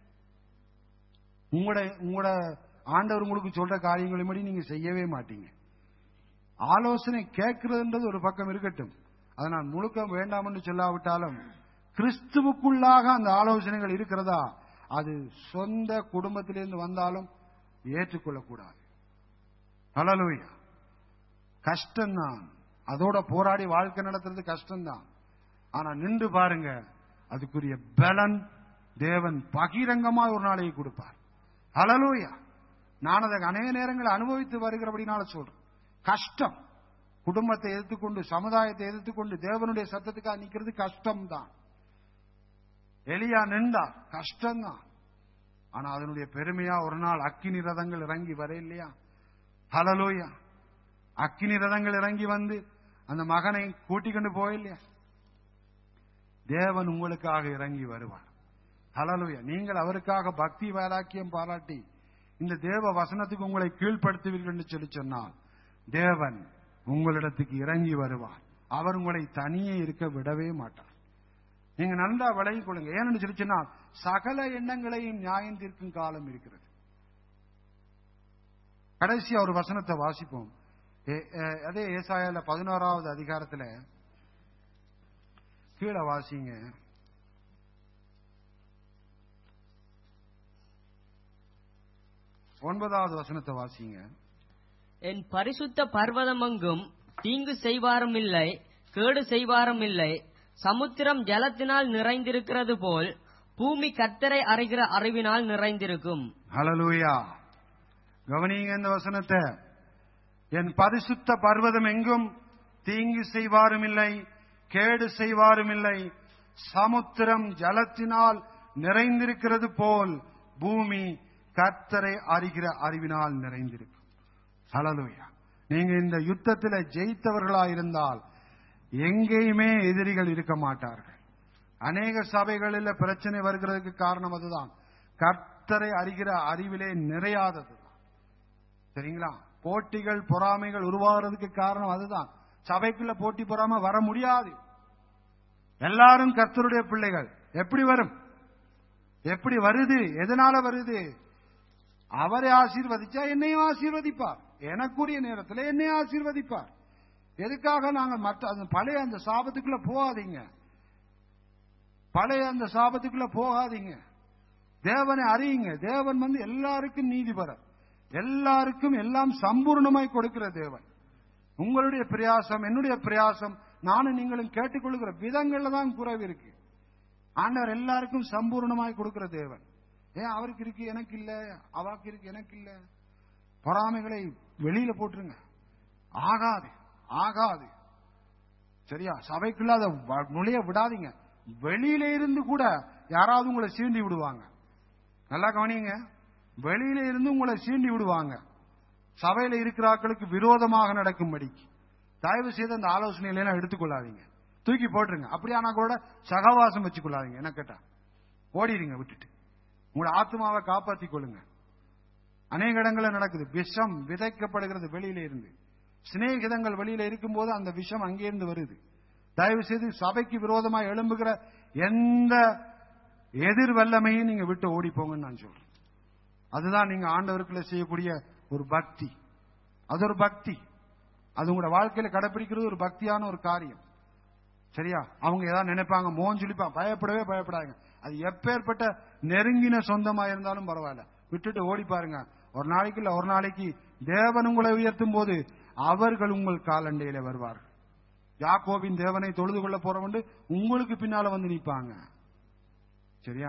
உங்களோட உங்களோட ஆண்டவர் உங்களுக்கு சொல்ற காரியங்களை படி நீங்க செய்யவே மாட்டீங்க ஆலோசனை கேட்கிறதுன்றது ஒரு பக்கம் இருக்கட்டும் அதை நான் முழுக்க வேண்டாம் என்று சொல்லாவிட்டாலும் கிறிஸ்துவுக்குள்ளாக அந்த ஆலோசனைகள் இருக்கிறதா அது சொந்த குடும்பத்திலிருந்து வந்தாலும் ஏற்றுக்கொள்ளக்கூடாது ஹalleluya கஷ்டம்தான் அதோட போராடி வாழ்க்கை நடத்துறது கஷ்டம்தான் ஆனா நின்று பாருங்க அதுக்குரிய பலன் தேவன் பகிரங்கமா ஒரு நாளைக்கு கொடுப்பார் ஹalleluya நான் அதை அநேக நேரங்கள் அனுபவித்து வருகிறபடினால சொல்றேன் கஷ்டம் குடும்பத்தை எதிர்த்துக்கொண்டு சமுதாயத்தை எதிர்த்துக்கொண்டு தேவனுடைய சத்தத்துக்காக நிக்கிறது கஷ்டம்தான் எலியா நின்றா கஷ்டம்தான் ஆனா அதனுடைய பெருமையா ஒரு நாள் அக்கினி ரதங்கள் இறங்கி வர இல்லையா ஹலலோயா அக்கினி ரதங்கள் இறங்கி வந்து அந்த மகனை கூட்டிக் கொண்டு போயில்லையா தேவன் உங்களுக்காக இறங்கி வருவார் ஹலலுயா நீங்கள் அவருக்காக பக்தி வைராக்கியம் பாராட்டி இந்த தேவ வசனத்துக்கு உங்களை கீழ்ப்படுத்துவீர்கள் என்று சொல்லி சொன்னால் தேவன் உங்களிடத்துக்கு இறங்கி வருவார் அவர் உங்களை தனியே இருக்க விடவே மாட்டார் நீங்க நன்றா விலகிக் கொள்ளுங்க ஏன்னு சொல்லி சொன்னால் சகல எண்ணங்களையும் நியாயம் தீர்க்கும் காலம் இருக்கிறது கடைசியா ஒரு வசனத்தை வாசிப்போம் ஏ- ஏ- அதே ஏசாயால பதினோராவது அதிகாரத்துல கீழே வாசிங்க ஒன்பதாவது வசனத்தை வாசிங்க
என் பரிசுத்த பர்வதமெங்கும் தீங்கு செய்வாரும் இல்லை கேடு செய்வாரும் இல்லை சமுத்திரம் ஜலத்தினால் நிறைந்திருக்கிறது போல் பூமி கர்த்தரை அறிகிற அறிவினால் நிறைந்திருக்கும்
ஹalleluya கவனிங்க இந்த வசனத்தை என் பரிசுத்த பர்வதம் எங்கும் தீங்கு செய்வாரும் இல்லை கேடு செய்வாரும் இல்லை சமுத்திரம் ஜலத்தினால் நிறைந்திருக்கிறது போல் பூமி கர்த்தரை அறிகிற அறிவினால் நிறைந்திருக்கும் ஹalleluya நீங்க இந்த யுத்தத்தில் ஜெயித்தவர்களாயிருந்தால் எங்கேயுமே எதிரிகள் இருக்க மாட்டார்கள் அநேக சபைகளில் பிரச்சனை வருகிறதுக்கு காரணம் அதுதான் கர்த்தரை அறிகிற அறிவிலே நிறையாதது சரிங்களா போட்டிகள் பொறாமைகள் உருவாகிறதுக்கு காரணம் அதுதான் சபைக்குள்ள போட்டி பொறாம வர முடியாது எல்லாரும் கர்த்தருடைய பிள்ளைகள் எப்படி வரும் எப்படி வருது எதனால வருது அவரை ஆசீர்வதிச்சா என்னையும் ஆசீர்வதிப்பார் எனக்குரிய நேரத்தில் என்னை ஆசீர்வதிப்பார் எதுக்காக நாங்கள் மற்ற அந்த பழைய அந்த சாபத்துக்குள்ள போகாதீங்க பழைய அந்த சாபத்துக்குள்ள போகாதீங்க தேவனை அறியுங்க தேவன் வந்து எல்லாருக்கும் நீதிபரர் எல்லாருக்கும் எல்லாம் சம்பூர்ணமாய் கொடுக்கிற தேவன் உங்களுடைய பிரயாசம் என்னுடைய பிரயாசம் நானும் நீங்களும் கேட்டுக்கொள்கிற விதங்கள்ல தான் குறைவு இருக்கு ஆண்டவர் எல்லாருக்கும் சம்பூர்ணமாய் கொடுக்கிற தேவன் ஏன் அவருக்கு இருக்கு எனக்கு இல்ல அவாக்கு இருக்கு எனக்கு இல்ல பொறாமைகளை வெளியில போட்டுருங்க ஆகாது ஆகாது சரியா சபைக்குள்ள அதை வ- நுழைய விடாதீங்க வெளியில இருந்து கூட யாராவது உங்களை சீண்டி விடுவாங்க நல்லா கவனிங்க வெளியில இருந்து உங்களை சீண்டி விடுவாங்க சபையில இருக்கிற ஆட்களுக்கு விரோதமாக நடக்கும்படிக்கு தயவு செய்து அந்த ஆலோசனையில எல்லாம் எடுத்துக்கொள்ளாதீங்க தூக்கி போட்டுருங்க அப்படியானா கூட சகவாசம் வச்சுக்கொள்ளாதீங்க என்ன கேட்டா ஓடிடுங்க விட்டுட்டு உங்களோட ஆத்மாவை காப்பாத்திக் கொள்ளுங்க அநேக இடங்களில் நடக்குது விஷம் விதைக்கப்படுகிறது வெளியில இருந்து சிநேகிதங்கள் வெளியில இருக்கும்போது அந்த விஷம் அங்கிருந்து வருது தயவு செய்து சபைக்கு விரோதமா எழும்புகிற எந்த எதிர் வல்லமையும் நீங்க விட்டு ஓடி போங்கன்னு நான் சொல்றேன் அதுதான் நீங்க ஆண்டவருக்குள்ள செய்யக்கூடிய ஒரு பக்தி அது ஒரு பக்தி அது உங்களோட வாழ்க்கையில கடைபிடிக்கிறது ஒரு பக்தியான ஒரு காரியம் சரியா அவங்க ஏதாவது நினைப்பாங்க மோன் சொல்லிப்பாங்க பயப்படவே பயப்படாங்க அது எப்பேற்பட்ட நெருங்கின சொந்தமா இருந்தாலும் பரவாயில்ல விட்டுட்டு ஓடி பாருங்க ஒரு நாளைக்கு இல்ல ஒரு நாளைக்கு தேவன் உங்களை உயர்த்தும் போது அவர்கள் உங்கள் காலண்டையில வருவார்கள் யாக்கோபின் தேவனை தொழுது கொள்ள போறவண்டு உங்களுக்கு பின்னால வந்து நிப்பாங்க சரியா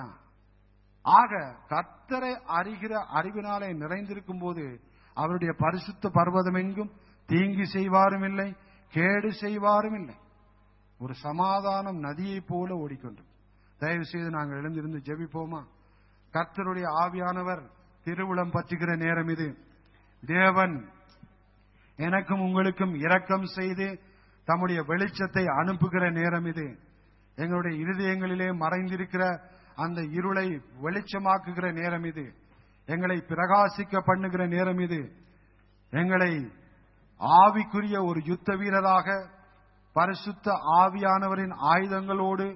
ஆக கர்த்தரை அறிகிற அறிவினாலே நிறைந்திருக்கும் போது அவருடைய பரிசுத்த பர்வதம் எங்கும் தீங்கு செய்வாரும் இல்லை கேடு செய்வாரும் இல்லை ஒரு சமாதானம் நதியைப் போல ஓடிக்கொண்டு தயவு செய்து நாங்கள் எழுந்திருந்து ஜெபிப்போமா கர்த்தருடைய ஆவியானவர் திருவுளம் பற்றுகிற நேரம் இது தேவன் எனக்கும் உங்களுக்கும் இரக்கம் செய்து தம்முடைய வெளிச்சத்தை அனுப்புகிற நேரம் இது எங்களுடைய இருதயங்களிலே மறைந்திருக்கிற அந்த இருளை வெளிச்சமாக்குகிற நேரம் இது எங்களை பிரகாசிக்க பண்ணுகிற நேரம் இது எங்களை ஆவிக்குரிய ஒரு யுத்த வீரராக பரிசுத்த ஆவியானவரின் ஆயுதங்களோடு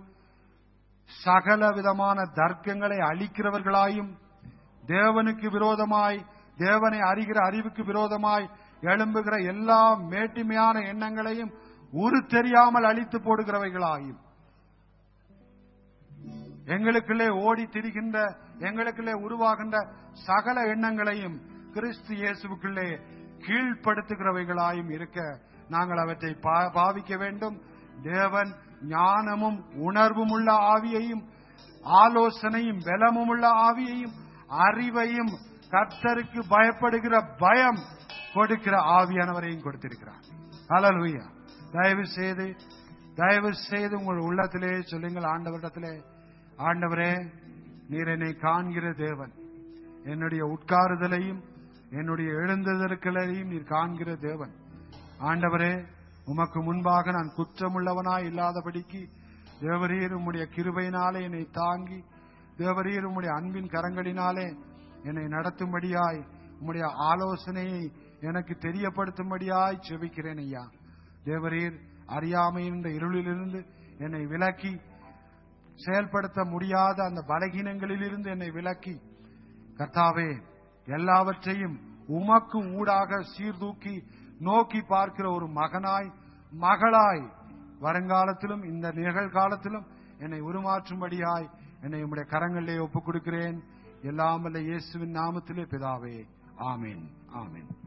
சகல விதமான தர்க்கங்களை அழிக்கிறவர்களாயும் தேவனுக்கு விரோதமாய் தேவனை அறிகிற அறிவுக்கு விரோதமாய் எழும்புகிற எல்லா மேட்டிமையான எண்ணங்களையும் உரு தெரியாமல் அழித்து போடுகிறவைகளாயும் எங்களுக்குள்ளே ஓடி திரிகின்ற எங்களுக்குள்ளே உருவாகின்ற சகல எண்ணங்களையும் கிறிஸ்து இயேசுவுக்குள்ளே கீழ்ப்படுத்துகிறவைகளாயும் இருக்க நாங்கள் அவற்றை பா- பாவிக்க வேண்டும் தேவன் ஞானமும் உணர்வும் உள்ள ஆவியையும் ஆலோசனையும் பலமும் உள்ள ஆவியையும் அறிவையும் கர்த்தருக்கு பயப்படுகிற பயம் கொடுக்கிற ஆவியானவரையும் கொடுத்திருக்கிறார் ஹalleluya தயவு செய்து தயவு செய்து உங்கள் உள்ளத்திலே சொல்லுங்கள் ஆண்டவரிடத்திலே ஆண்டவரே நீர் என்னை காண்கிற தேவன் என்னுடைய உட்காருதலையும் என்னுடைய எழுந்ததற்களையும் நீர் காண்கிற தேவன் ஆண்டவரே உமக்கு முன்பாக நான் குற்றமுள்ளவனாய் இல்லாதபடிக்கு தேவரீர் உம்முடைய கிருபையினாலே என்னை தாங்கி தேவரீர் உம்முடைய அன்பின் கரங்களினாலே என்னை நடத்தும்படியாய் உம்முடைய ஆலோசனையை எனக்கு தெரியப்படுத்தும்படியாய் செபிக்கிறேன் ஐயா தேவரீர் அறியாமை என்ற இருளிலிருந்து என்னை விலக்கி செயல்படுத்த முடியாத அந்த பலகீனங்களிலிருந்து என்னை விலக்கி கர்த்தாவே எல்லாவற்றையும் உமக்கு ஊடாக சீர்தூக்கி நோக்கி பார்க்கிற ஒரு மகனாய் மகளாய் வருங்காலத்திலும் இந்த நிகழ்காலத்திலும் என்னை உருமாற்றும்படியாய் என்னை உம்முடைய கரங்களிலே ஒப்புக் கொடுக்கிறேன் எல்லாம் வல்ல இயேசுவின் நாமத்திலே பிதாவே ஆமென் ஆமென்